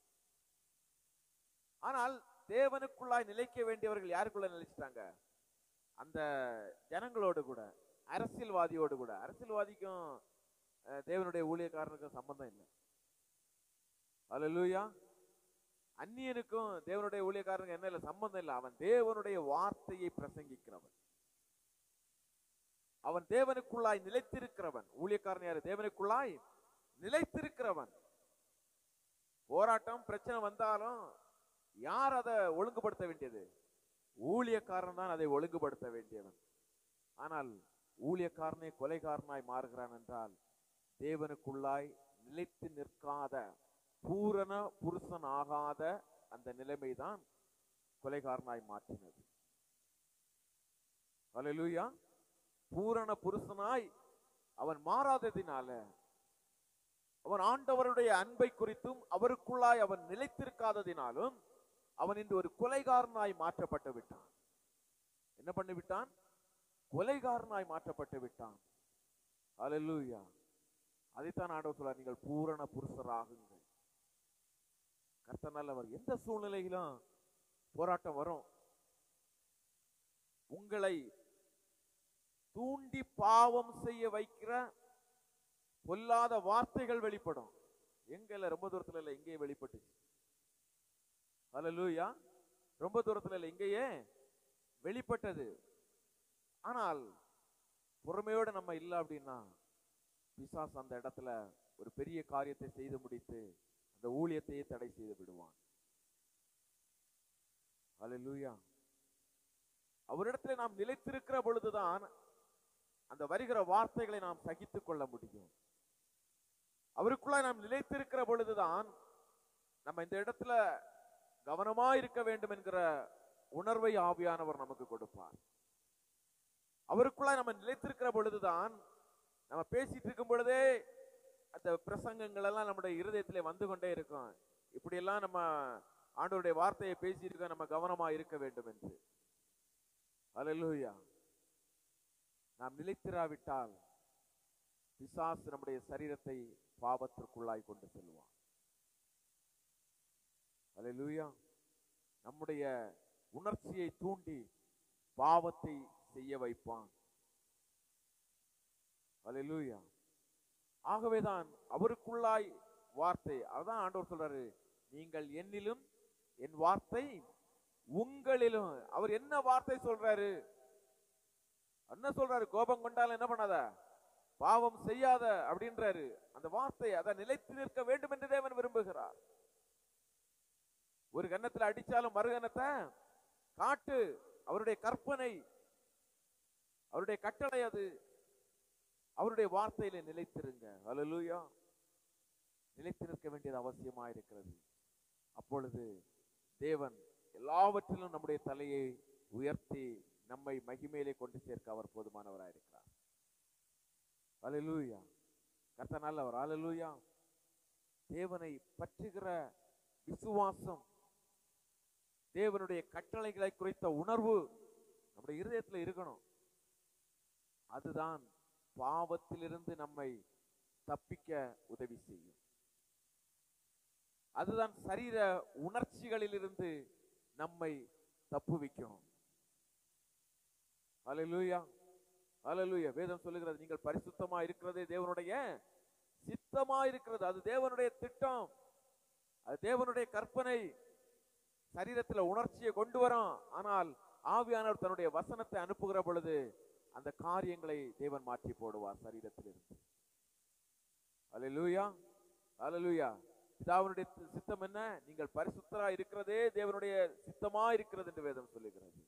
ஆனால் தேவனுக்குள்ளாய் நிலைக்க வேண்டியவர்கள் யாருக்குள்ள நிலைச்சிட்டாங்க அந்த ஜனங்களோடு கூட அரசியல்வாதியோடு கூட அரசியல்வாதிக்கும் அஹ், தேவனுடைய ஊழியக்காரனுக்கும் சம்பந்தம் இல்லை ஹalleluya அந்நியனுக்கும் தேவனுடைய ஊழியக்காரனுக்கும் என்ன இல்லை சம்பந்தம் இல்லை அவன் தேவனுடைய வார்த்தையை பிரசங்கிக்கிறவன் அவன் தேவனுக்குள்ளாய் நிலைத்திருக்கிறவன் ஊழியக்காரன் யாரு தேவனுக்குள்ளாய் நிலைத்திருக்கிறவன் போராட்டம் பிரச்சனை வந்தாலும் யார் அதை ஒழுங்குபடுத்த வேண்டியது ஊழியக்காரன் தான் அதை ஒழுங்குபடுத்த வேண்டியவன் ஆனால் ஊழியக்காரனே கொலைகாரனாய் மாறுகிறான் என்றால் தேவனுக்குள்ளாய் நிலைத்து நிற்காத பூரண புருஷன் ஆகாத அந்த நிலைமைதான் கொலைகாரனாய் மாற்றினது அல்லேலூயா பூரண புருஷனாய் அவன் மாறாததினால அவன் ஆண்டவருடைய அன்பை குறித்தும் அவருக்குள்ளாய் அவன் நிலைத்திருக்காததினாலும் அவன் இன்று ஒரு கொலைகாரனாய் மாற்றப்பட்டு விட்டான் என்ன பண்ணி விட்டான் கொலைகாரனாய் மாற்றப்பட்டு விட்டான் அல்லேலூயா அதைத்தான் ஆண்டவர் சொல்றார் நீங்கள் பூரண புருஷராகுங்கள் கர்த்தர் நல்லவர் எந்த சூழ்நிலையிலும் போராட்டம் வரும் உங்களை தூண்டி பாவம் செய்ய வைக்கிற பொல்லாத வார்த்தைகள் வெளிப்படும் எங்க இல்ல ரொம்ப தூரத்துல இல்ல இங்கேயே வெளிப்பட்டுச்சு ஹalleluya ரொம்ப தூரத்துல இல்ல இங்கேயே வெளிப்பட்டது ஆனால் பொறுமையோட நம்ம இல்ல அப்படின்னா பிசாசு அந்த இடத்துல ஒரு பெரிய காரியத்தை செய்து முடித்து அந்த ஊழியத்தையே தடை செய்து விடுவான் ஹalleluya அவரிடத்துல நாம் நிலைத்திருக்கிற பொழுதுதான் அந்த வருகிற வார்த்தைகளை நாம் சகித்துக் கொள்ள முடியும் அவருக்குள்ள நாம் நிலைத்திருக்கிற பொழுதுதான் நம்ம இந்த இடத்துல கவனமா இருக்க வேண்டும் என்கிற உணர்வை ஆவியானவர் நமக்கு கொடுப்பார் அவருக்குள்ள நம்ம நிலைத்திருக்கிற பொழுதுதான் நம்ம பேசிட்டு இருக்கும் பொழுதே அந்த பிரசங்கங்கள் எல்லாம் நம்முடைய இருதயத்திலே வந்து கொண்டே இருக்கும் இப்படி எல்லாம் நம்ம ஆண்டவருடைய வார்த்தையை பேசியிருக்க நம்ம கவனமா இருக்க வேண்டும் என்று அல்லேலூயா நாம் நிலைத்திராவிட்டால் பிசாசு நம்முடைய சரீரத்தை பாவத்திற்குள்ளாய் கொண்டு செல்வான் அல்லேலூயா நம்முடைய உணர்ச்சியை தூண்டி பாவத்தை செய்ய வைப்பான் அல்லேலூயா ஆகவேதான் அவருக்குள்ளாய் வார்த்தை அதான் ஆண்டவர் சொல்றாரு நீங்கள் என்னிலும் என் வார்த்தை உங்களிலும் அவர் என்ன வார்த்தை சொல்றாரு என்ன சொல்றாரு கோபம் கொண்டாலும் என்ன பண்ணாத பாவம் செய்யாத அப்படின்றாரு அந்த வார்த்தை அதை நிலைத்து நிற்க வேண்டும் என்று தேவன் விரும்புகிறார் ஒரு கன்னத்துல அடிச்சாலும் மறு கன்னத்தை காட்டு அவருடைய கற்பனை அவருடைய கட்டளை அது அவருடைய வார்த்தையில நிலைத்திருங்க ஹalleluya நிலைத்து நிற்க வேண்டியது அவசியமா இருக்கிறது அப்பொழுது தேவன் எல்லாவற்றிலும் நம்முடைய தலையை உயர்த்தி நம்மை மகிமையிலே கொண்டு சேர்க்க அவர் போதுமானவராயிருக்கிறார் ஹalleluya கர்த்தர் நல்லவர் ஹalleluya தேவனை பற்றுகிற விசுவாசம் தேவனுடைய கட்டளைகளை குறித்த உணர்வு நம்முடைய இருதயத்துல இருக்கணும் அதுதான் பாவத்திலிருந்து நம்மை தப்பிக்க உதவி செய்யும் அதுதான் சரீர உணர்ச்சிகளிலிருந்து நம்மை தப்புவிக்கும் ஹalleluya ஹalleluya வேதம் சொல்லுகிறது நீங்கள் பரிசுத்தமா இருக்கிறதே தேவனுடைய சித்தமா இருக்கிறது அது தேவனுடைய திட்டம் அது தேவனுடைய கற்பனை சரீரத்துல உணர்ச்சியை கொண்டு வரும் ஆனால் ஆவியானவர் தன்னுடைய வசனத்தை அனுப்புகிற பொழுது அந்த காரியங்களை தேவன் மாற்றி போடுவார் சரீரத்திலிருந்து அல்லேலூயா அல்லேலூயா பிதாவினுடைய சி- சித்தம் என்ன நீங்கள் பரிசுத்தரா இருக்கிறதே தேவனுடைய சித்தமா இருக்கிறது என்று வேதம் சொல்லுகிறது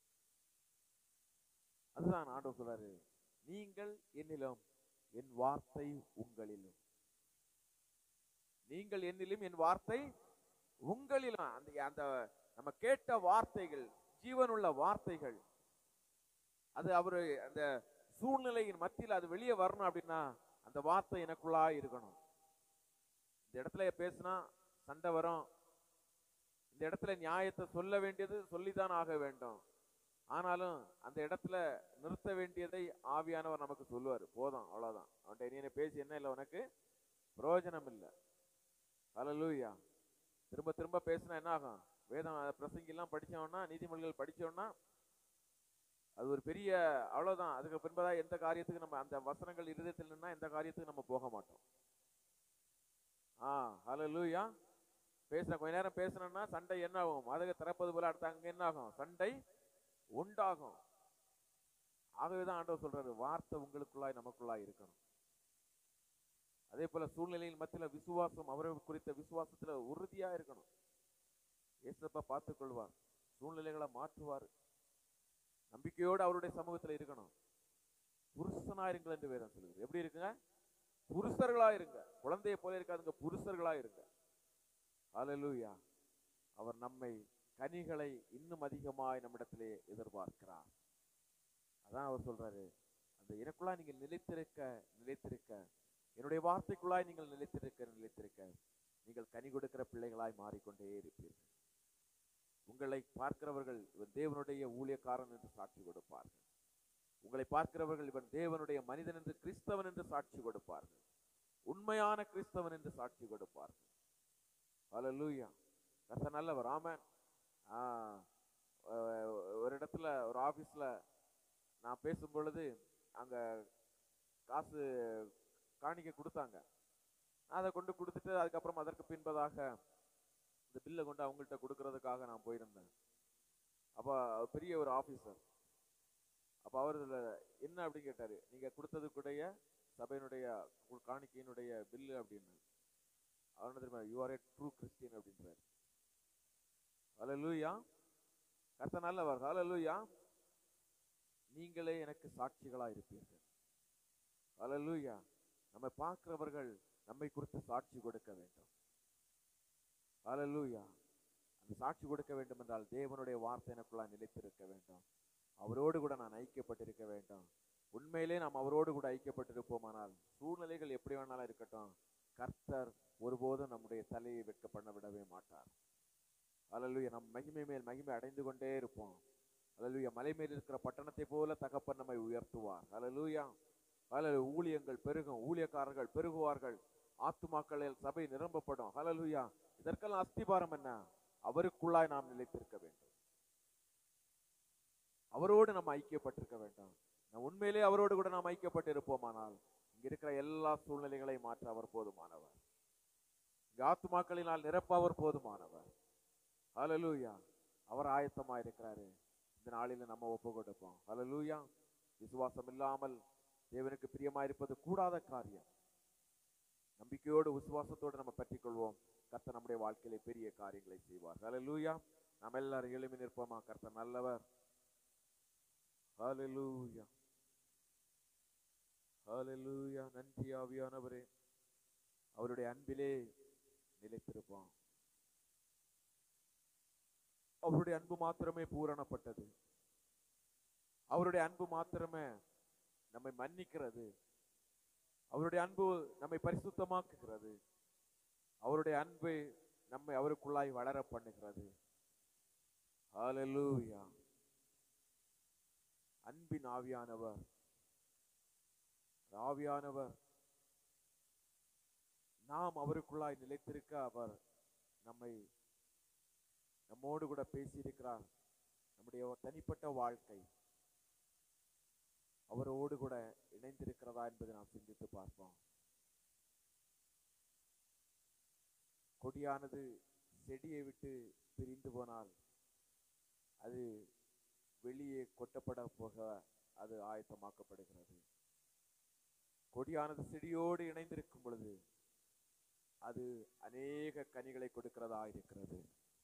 அதுதான் ஆண்டவர் சொல்றாரு நீங்கள் என்னிலும் என் வார்த்தை உங்களிலும் நீங்கள் என்னிலும் என் வார்த்தை உங்களிலும் அந்த அந்த நம்ம கேட்ட வார்த்தைகள் ஜீவனுள்ள வார்த்தைகள் அது அவரு அந்த சூழ்நிலையின் மத்தியில் அது வெளியே வரணும் அப்படின்னா அந்த வார்த்தை எனக்குள்ளா இருக்கணும் இந்த இடத்துல பேசினா சண்டை வரும் இந்த இடத்துல நியாயத்தை சொல்ல வேண்டியது சொல்லித்தான் ஆக வேண்டும் ஆனாலும் அந்த இடத்துல நிறுத்த வேண்டியதை ஆவியானவர் நமக்கு சொல்லுவார் போதும் அவ்வளவுதான் அவன்கிட்ட நீ என்ன பேசி என்ன இல்லை உனக்கு பிரயோஜனம் இல்லை ஹalleluya திரும்ப திரும்ப பேசினா என்ன ஆகும் வேதம் பிரசங்கி எல்லாம் படிச்சவனா நீதிமொழிகள் படிச்சவனா அது ஒரு பெரிய அவ்வளவுதான் அதுக்கு பின்பதா எந்த காரியத்துக்கு நம்ம அந்த வசனங்கள் இருதயத்தில் நின்னா எந்த காரியத்துக்கு நம்ம போக மாட்டோம் ஆ ஹalleluya பேசுற கொஞ்ச நேரம் பேசணும்னா சண்டை என்ன ஆகும் மதக திறப்பது போல அடுத்து அங்க என்ன ஆகும் சண்டை உண்டாகும் ஆகவேதான் ஆண்டவர் சொல்றாரு வார்த்தை உங்களுக்குள்ளாய் நமக்குள்ளாய் இருக்கணும் அதே போல சூழ்நிலையின் மத்தியில விசுவாசம் அவரை குறித்த விசுவாசத்துல உறுதியா இருக்கணும் ஏசப்பா பார்த்துக் கொள்வார் சூழ்நிலைகளை மாற்றுவார் நம்பிக்கையோடு அவருடைய சமூகத்துல இருக்கணும் புருஷனா இருங்கள் என்று வேதம் சொல்லுது எப்படி இருக்குங்க புருஷர்களா இருங்க குழந்தையை போல இருக்காதுங்க புருஷர்களா இருங்க ஹalleluya அவர் நம்மை கனிகளை இன்னும் அதிகமாய் நம்மிடத்திலே எதிர்பார்க்கிறார் அதான் அவர் சொல்றாரு அந்த எனக்குள்ளா நீங்கள் நிலைத்திருக்க நிலைத்திருக்க என்னுடைய வார்த்தைக்குள்ளாய் நீங்கள் நிலைத்திருக்க நிலைத்திருக்க நீங்கள் கனி கொடுக்கிற பிள்ளைகளாய் மாறிக்கொண்டே இருப்பீர்கள் உங்களை பார்க்கிறவர்கள் இவன் தேவனுடைய ஊழியக்காரன் என்று சாட்சி கொடுப்பார்கள் உங்களை பார்க்கிறவர்கள் இவன் தேவனுடைய மனிதன் என்று கிறிஸ்தவன் என்று சாட்சி கொடுப்பார்கள் உண்மையான கிறிஸ்தவன் என்று சாட்சி கொடுப்பார்கள் ஹalleluya கர்த்தர் நல்லவர் ஆமென் ஆ அஹ், ஒரு இடத்துல ஒரு ஆபீஸ்ல நான் பேசும் பொழுது அங்க காசு காணிக்கை கொடுத்தாங்க நான் அதை கொண்டு கொடுத்துட்டு அதுக்கப்புறம் அதற்கு பின்பதாக இந்த பில்லை கொண்டு அவங்கள்ட்ட கொடுக்கறதுக்காக நான் போயிருந்தேன் அப்போ அவர் பெரிய ஒரு ஆபீசர் அப்போ அவர் இதுல என்ன அப்படின்னு கேட்டாரு நீங்க கொடுத்ததுக்குடைய சபையினுடைய கு- காணிக்கையினுடைய பில்லு அப்படின்னு அவர் என்ன தெரியுமா you are a true christian அப்படின்றார் ஹalleluya கர்த்தர் நல்லவர் ஹalleluya நீங்களே எனக்கு சாட்சிகளா இருப்பீர்கள் ஹalleluya நம்மை பார்க்கிறவர்கள் நம்மை குறித்து சாட்சி கொடுக்க வேண்டும் ஹalleluya அந்த சாட்சி கொடுக்க வேண்டும் என்றால் தேவனுடைய வார்த்தை எனக்குள்ளாய் நிலைத்திருக்க வேண்டும் அவரோடு கூட நான் ஐக்கியப்பட்டிருக்க வேண்டும் உண்மையிலே நாம் அவரோடு கூட ஐக்கியப்பட்டிருப்போமானால் சூழ்நிலைகள் எப்படி வேணாலும் இருக்கட்டும் கர்த்தர் ஒருபோதும் நம்முடைய தலையை வெட்க பண்ண விடவே மாட்டார் அல்லலுயா நம் மகிமை மேல் மகிமை அடைந்து கொண்டே இருப்போம் அல்லலுயா மலை மேல் இருக்கிற பட்டணத்தை போல தகப்பன் நம்மை உயர்த்துவார் அல்லலுயா அல்லது ஊழியங்கள் பெருகும் ஊழியக்காரர்கள் பெருகுவார்கள் ஆத்துமாக்களில் சபை நிரம்பப்படும் ஹalleluya இதற்கெல்லாம் அஸ்திபாரம் என்ன அவருக்குள்ளாய் நாம் நிலைத்திருக்க வேண்டும் அவரோடு நாம் ஐக்கியப்பட்டிருக்க வேண்டும் நாம் உண்மையிலே அவரோடு கூட நாம் ஐக்கியப்பட்டு இருப்போமானால் இங்க இருக்கிற எல்லா சூழ்நிலைகளையும் மாற்ற அவர் போதுமானவர் இங்க ஆத்துமாக்களினால் நிரப்ப அவர் போதுமானவர் ஹalleluya அவர் ஆயத்தமா இருக்கிறாரு இந்த நாளில நம்ம ஒப்பு கொடுப்போம் ஹalleluya விசுவாசம் இல்லாமல் தேவனுக்கு பிரியமா இருப்பது கூடாத காரியம் நம்பிக்கையோடு விசுவாசத்தோடு நம்ம பற்றிக் கொள்வோம் கர்த்தர் நம்முடைய வாழ்க்கையிலே பெரிய காரியங்களை செய்வார் ஹalleluya நாம் எல்லாரும் எழுமி நிற்போமா கர்த்தர் நல்லவர் ஹalleluya ஹalleluya நன்றி ஆவியானவரே அவருடைய அன்பிலே நிலைத்திருப்போம் அவருடைய அன்பு மாத்திரமே பூரணப்பட்டது அவருடைய அன்பு மாத்திரமே நம்மை மன்னிக்கிறது அவருடைய அன்பு நம்மை பரிசுத்தமாக்குகிறது அவருடைய அன்பு நம்மை அவருக்குள்ளாய் வளர பண்ணுகிறது ஹalleluya அன்பின் ஆவியானவர் ஆவியானவர் நாம் அவருக்குள்ளாய் நிலைத்திருக்க அவர் நம்மை நம்மோடு கூட பேசியிருக்கிறார் நம்முடைய தனிப்பட்ட வாழ்க்கை அவரோடு கூட இணைந்திருக்கிறதா என்பதை நாம் சிந்தித்து பார்ப்போம் கொடியானது செடியை விட்டு பிரிந்து போனால் அது வெளியே கொட்டப்பட போக அது ஆயத்தமாக்கப்படுகிறது கொடியானது செடியோடு இணைந்திருக்கும் பொழுது அது அநேக கனிகளை கொடுக்கிறதா இருக்கிறது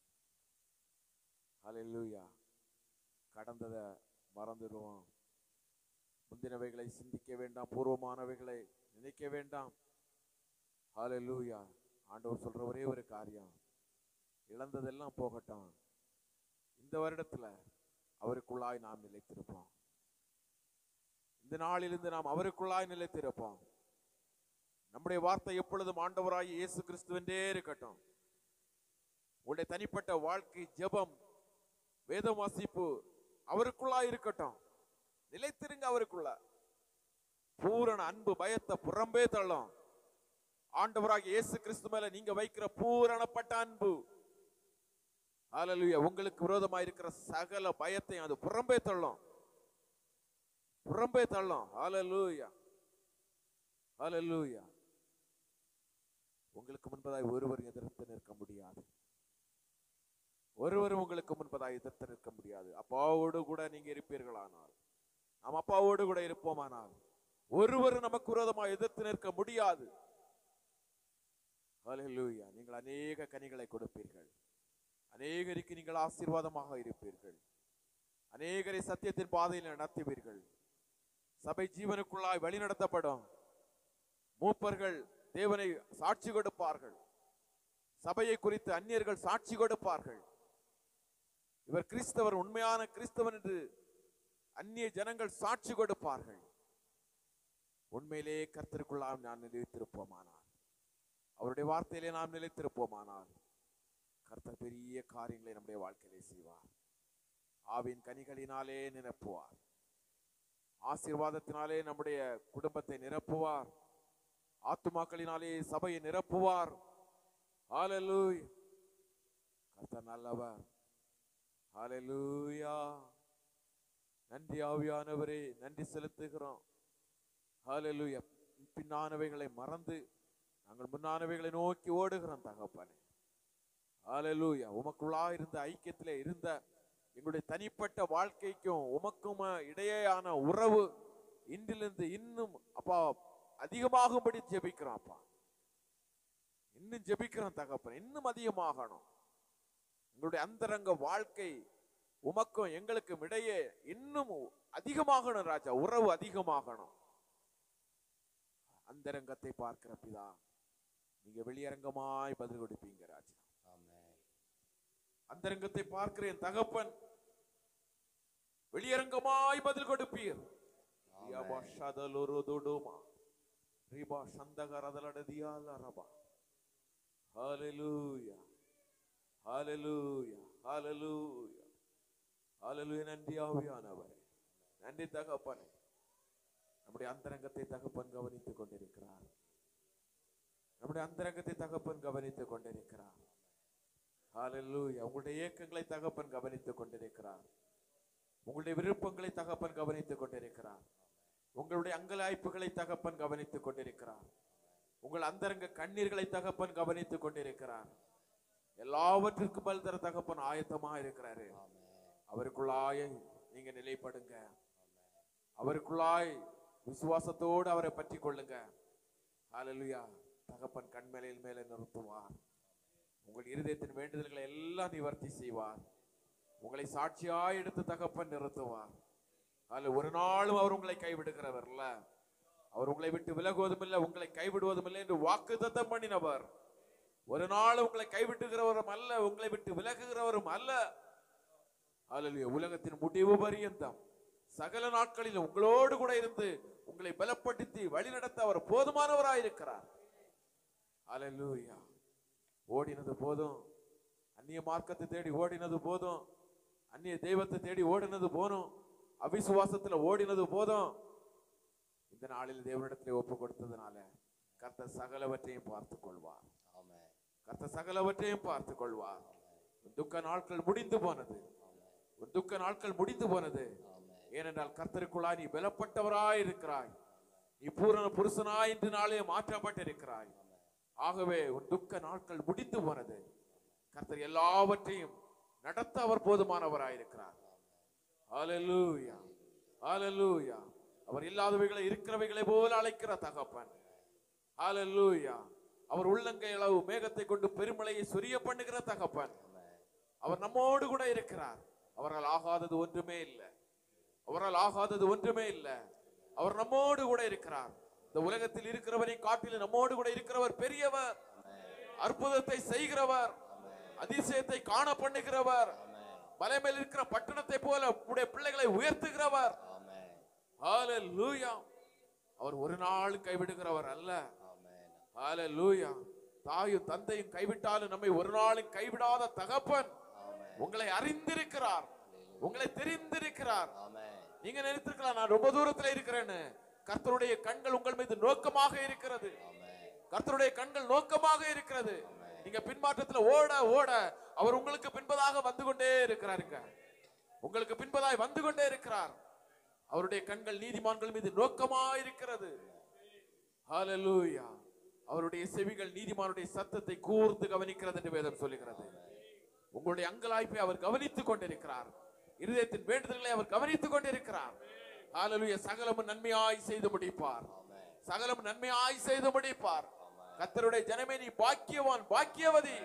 ஹalleluya கடந்ததை மறந்துடுவோம் முந்தினவைகளை சிந்திக்க வேண்டாம் பூர்வமானவைகளை நினைக்க வேண்டாம் ஹalleluya ஆண்டவர் சொல்ற ஒரே ஒரு காரியம் இழந்ததெல்லாம் போகட்டும் இந்த வருடத்துல அவருக்குள்ளாய் நாம் நிலைத்திருப்போம் இந்த நாளிலிருந்து நாம் அவருக்குள்ளாய் நிலைத்திருப்போம் நம்முடைய வார்த்தை எப்பொழுதும் ஆண்டவராய் இயேசு கிறிஸ்துவென்றே இருக்கட்டும் உங்களுடைய தனிப்பட்ட வாழ்க்கை ஜெபம் வேதம் வாசிப்பு அவருக்குள்ளாய் இருக்கட்டும் நிலைத்திருங்க அவருக்குள்ள பூரண அன்பு பயத்தை புறம்பே தள்ளும் ஆண்டவராக இயேசு கிறிஸ்து மேல நீங்க வைக்கிற பூரணப்பட்ட அன்பு ஹalleluya உங்களுக்கு விரோதமா இருக்கிற சகல பயத்தையும் அது புறம்பே தள்ளும் புறம்பே தள்ளும் ஹalleluya ஹalleluya உங்களுக்கு முன்பதாய் ஒருவர் எதிர்த்து நிற்க முடியாது ஒருவரும் உங்களுக்கு முன்பதாய் எதிர்த்து நிற்க முடியாது அப்பாவோடு கூட நீங்க இருப்பீர்களானால் நாம் அப்பாவோடு கூட இருப்போமானால் ஒருவர் நமக்கு விரோதமாக எதிர்த்து நிற்க முடியாது ஹalleluya நீங்கள் அநேக கனிகளை கொடுப்பீர்கள் அநேகருக்கு நீங்கள் ஆசீர்வாதமாக இருப்பீர்கள் அநேகரை சத்தியத்தின் பாதையில் நடத்துவீர்கள் சபை ஜீவனுக்குள்ளாய் வழிநடத்தப்படும் மூப்பர்கள் தேவனை சாட்சி கொடுப்பார்கள் சபையை குறித்து அந்நியர்கள் சாட்சி கொடுப்பார்கள் இவர் கிறிஸ்தவர் உண்மையான கிறிஸ்தவன் என்று அந்நிய ஜனங்கள் சாட்சி கொடுப்பார்கள் உண்மையிலே கர்த்தருக்குள்ளாம் நான் நிலைத்திருப்போமானால் அவருடைய வார்த்தையிலே நாம் நிலைத்திருப்போமானால் கர்த்தர் பெரிய காரியங்களை நம்முடைய வாழ்க்கையிலே செய்வார் ஆவின் கனிகளினாலே நிரப்புவார் ஆசீர்வாதத்தினாலே நம்முடைய குடும்பத்தை நிரப்புவார் ஆத்துமாக்களினாலே சபையை நிரப்புவார் ஹalleluya கர்த்தர் நல்லவர் ஹalleluya நன்றி ஆவியானவரே நன்றி செலுத்துகிறோம் ஹalleluya பின்னானவைகளை மறந்து நாங்கள் முன்னானவைகளை நோக்கி ஓடுகிறோம் தகப்பனே ஹalleluya உமக்குள்ளா இருந்த ஐக்கியத்திலே இருந்த எங்களுடைய தனிப்பட்ட வாழ்க்கைக்கும் உமக்கும் இடையேயான உறவு இன்றிலிருந்து இன்னும் அப்பா அதிகமாகும்படி ஜெபிக்கிறோம் அப்பா இன்னும் ஜெபிக்கிறோம் தகப்பன் இன்னும் அதிகமாகணும் எங்களுடைய அந்தரங்க வாழ்க்கை உமக்கும் எங்களுக்கும் இடையே இன்னும் அதிகமாகணும் ராஜா உறவு அதிகமாகணும் அந்தரங்கத்தை பார்க்கிற பிதா நீங்க வெளியரங்கமாய் பதில் கொடுப்பீங்க ராஜா ஆமென் அந்தரங்கத்தை பார்க்கிற என் தகப்பன் வெளியரங்கமாய் பதில் கொடுப்பீர் ரியாபா ஷதலுருதுடுமா. ரிபா சந்தகரதலடதியாலரபா. ஹalleluya. ஹalleluya. ஹalleluya. ஹalleluya. நன்றி ஆவியானவரே நன்றி தகப்பனே நம்முடைய அந்தரங்கத்தை தகப்பன் கவனித்துக் கொண்டிருக்கிறார் நம்முடைய அந்தரங்கத்தை தகப்பன் கவனித்துக் கொண்டிருக்கிறார் ஹalleluya. உங்களுடைய ஏக்கங்களை தகப்பன் கவனித்துக் கொண்டிருக்கிறார் உங்களுடைய விருப்பங்களை தகப்பன் கவனித்துக் கொண்டிருக்கிறார் உங்களுடைய அங்கலாய்ப்புகளை தகப்பன் கவனித்துக் கொண்டிருக்கிறார் உங்கள் அந்தரங்க கண்ணீர்களை தகப்பன் கவனித்துக் கொண்டிருக்கிறார் எல்லாவற்றிற்கும் பல் தர தகப்பன் ஆயத்தமா இருக்கிறாரு அவருக்குள்ளாய நீங்க நிலைப்படுங்க அவருக்குள்ளாய் விசுவாசத்தோடு அவரை பற்றி கொள்ளுங்க ஹalleluya தகப்பன் கண்மலையில் மேலே நிறுத்துவார் உங்கள் இருதயத்தின் வேண்டுதல்களை எல்லாம் நிவர்த்தி செய்வார் உங்களை சாட்சியாய் எடுத்து தகப்பன் நிறுத்துவார் அதில் ஒரு நாளும் அவர் உங்களை கைவிடுகிறவர் இல்ல அவர் உங்களை விட்டு விலகுவதும் இல்லை உங்களை கைவிடுவதும் இல்லை என்று வாக்குத்தத்தம் பண்ணினவர் ஒரு நாள் உங்களை கைவிட்டுகிறவரும் அல்ல உங்களை விட்டு விலகுகிறவரும் அல்ல அல்ல உலகத்தின் முடிவு பரியந்தம் சகல நாட்களில் உங்களோடு கூட இருந்து உங்களை பலப்படுத்தி வழிநடத்த அவர் போதுமானவராயிருக்கிறார் அல்லேலூயா ஓடினது போதும் அந்நிய மார்க்கத்தை தேடி ஓடினது போதும் அந்நிய தெய்வத்தை தேடி ஓடினது போதும் அவிசுவாசத்துல ஓடினது போதும் இந்த நாளில் தேவனிடத்திலே ஒப்பு கொடுத்ததுனால கர்த்தர் சகலவற்றையும் பார்த்துக் கொள்வார் ஆமென் கர்த்தர் சகலவற்றையும் பார்த்துக் கொள்வார் உன் துக்க நாட்கள் முடிந்து போனது உன் துக்க நாட்கள் முடிந்து போனது ஏனென்றால் கர்த்தருக்குள்ளாய் நீ பலப்பட்டவராய் இருக்கிறாய் நீ பூரண புருஷனாய் இன்று நாளே மாற்றப்பட்டிருக்கிறாய் ஆகவே உன் துக்க நாட்கள் முடிந்து போனது கர்த்தர் எல்லாவற்றையும் நடத்த அவர் போதுமானவராயிருக்கிறார் ஹalleluya ஹalleluya அவர் இல்லாதவைகளை இருக்கிறவைகளை போல அழைக்கிற தகப்பன் ஹalleluya அவர் உள்ளங்கை அளவு மேகத்தை கொண்டு பெருமழையை சொரிய பண்ணுகிற தகப்பன் அவர் நம்மோடு கூட இருக்கிறார் அவரால் ஆகாதது ஒன்றுமே இல்லை அவரால் ஆகாதது ஒன்றுமே இல்லை அவர் நம்மோடு கூட இருக்கிறார் இந்த உலகத்தில் இருக்கிறவரை காட்டிலும் நம்மோடு கூட இருக்கிறவர் பெரியவர் அற்புதத்தை செய்கிறவர் அதிசயத்தை காண பண்ணுகிறவர் மலை மேல் இருக்கிற பட்டணத்தை போல உடைய பிள்ளைகளை உயர்த்துகிறவர் ஆமென் ஹalleluya அவர் ஒரு நாள் கைவிடுகிறவர் அல்ல ஆமென் ஹalleluya தாயும் தந்தையும் கைவிட்டாலும் நம்மை ஒரு நாளும் கைவிடாத தகப்பன் உங்களை அறிந்திருக்கிறார் உங்களை தெரிந்திருக்கிறார் ஆமென் நீங்க நினைத்திருக்கலாம் நான் ரொம்ப தூரத்துல இருக்கிறேன்னு கர்த்தருடைய கண்கள் உங்கள் மீது நோக்கமாக இருக்கிறது கர்த்தருடைய கண்கள் நோக்கமாக இருக்கிறது நீங்க பின்மாற்றத்துல ஓட ஓட அவர் உங்களுக்கு பின்பதாக வந்து கொண்டே இருக்கிறாருங்க உங்களுக்கு பின்பதாய் வந்து கொண்டே இருக்கிறார் அவருடைய கண்கள் நீதிமான்கள் மீது நோக்கமா இருக்கிறது ஹalleluya அவருடைய செவிகள் நீதிமானுடைய சத்தத்தை கூர்ந்து கவனிக்கிறது என்று வேதம் சொல்லுகிறது உங்களுடைய அங்கலாய்ப்பை அவர் கவனித்துக் கொண்டிருக்கிறார் இருதயத்தின் வேண்டுதல்களை அவர் கவனித்துக் கொண்டிருக்கிறார் ஹalleluya சகலமும் நன்மையாய் செய்து முடிப்பார் சகலம் நன்மையாய் செய்து முடிப்பார் கர்த்தருடைய ஜனமே நீ பாக்கியவான் பாக்கியவதி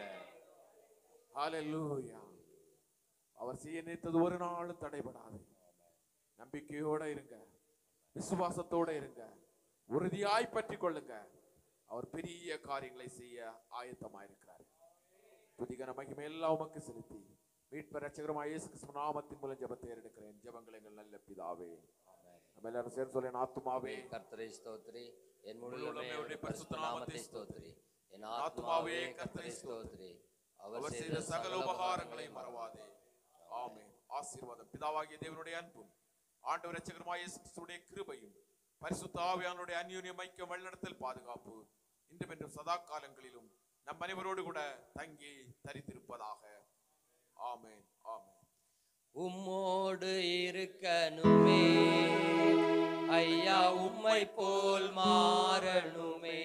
ஹalleluya அவர் செய்ய நினைத்தது ஒரு நாளும் தடைபடாது நம்பிக்கையோட இருங்க விசுவாசத்தோட இருங்க உறுதியாய் பற்றி கொள்ளுங்க அவர் பெரிய காரியங்களை செய்ய ஆயத்தமாயிருக்கிறார் துதிகன மகிமை எல்லாம் உமக்கு செலுத்தி மீட்பர் ரட்சகரமாய் இயேசு கிறிஸ்து நாமத்தின் மூலம் ஜெபத்தை எடுக்கிறேன் ஜெபங்கள் எங்கள் நல்ல பிதாவே நம்ம எல்லாரும் சேர்ந்து சொல்ல ஆத்துமாவே கர்த்தரை ஸ்தோத்திரி என் முழு முழு உள்ளமே அவருடைய பரிசுத்த நாமத்தை ஸ்தோத்திரி என் ஆத்துமாவே ஆத்மாவே கர்த்தரை கர்த்தரை ஸ்தோத்திரி அவர் செய்த சகல உபகாரங்களை மறவாதே ஆமென் ஆசீர்வாதம் பிதாவாகிய தேவனுடைய அன்பும் ஆண்டவர் ரட்சகருமாய் இயேசு கிறிஸ்துவுடைய கிருபையும் பரிசுத்த ஆவியானுடைய அந்யூன்யம் ஐக்கியம் வழிநடத்தல் பாதுகாப்பு இன்றும் என்றும் சதா காலங்களிலும் நம் அனைவரோடு கூட தங்கி தரித்திருப்பதாக ஆமென் ஆமென் உம்மோடு இருக்கணுமே ஐயா உம்மை போல் மாறணுமே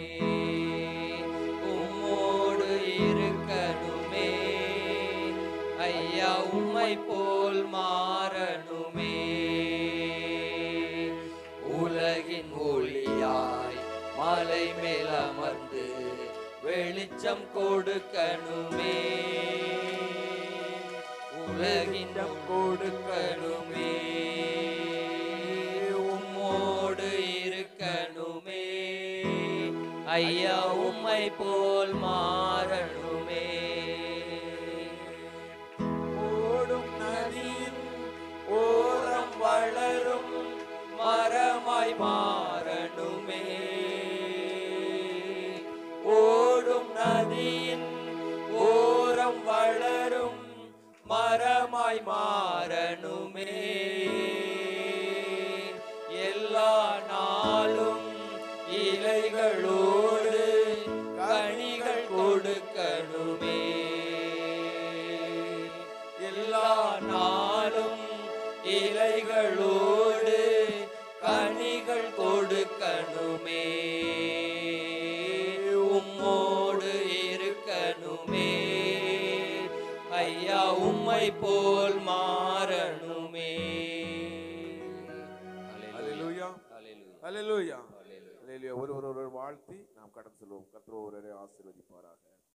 உம்மோடு இருக்கணுமே ஐயா உம்மை போல் மாறணுமே உலகின் ஒளியாய் மலை மேல் அமர்ந்து வெளிச்சம் கொடுக்கணுமே உலகின் கொடுக்கணுமே உம்மோடு இருக்கணுமே ஐயா உம்மை போல் மாறணுமே ஓடும் நதியின் ஓரம் வளரும் மரமாய் மாறணுமே ஓடும் நதியின் ஓரம் வளரும் மரமாய் மாறணுமே எல்லா நாளும் இலைகளோடு கனிகள் கொடுக்கணுமே எல்லா நாளும் இலைகளோடு கனிகள் கொடுக்கணுமே உம்மோடு இருக்கணுமே ஐயா உம்மை போல் மாறணுமே அல்லேலூயா Hallelujah. அல்லேலூயா Hallelujah. அல்லேலூயா ஒரு ஒரு ஒரு வாழ்த்தி நாம் கடன் செல்வோம் கர்த்தர் ஒருவரை ஆசீர்வதிப்பாராக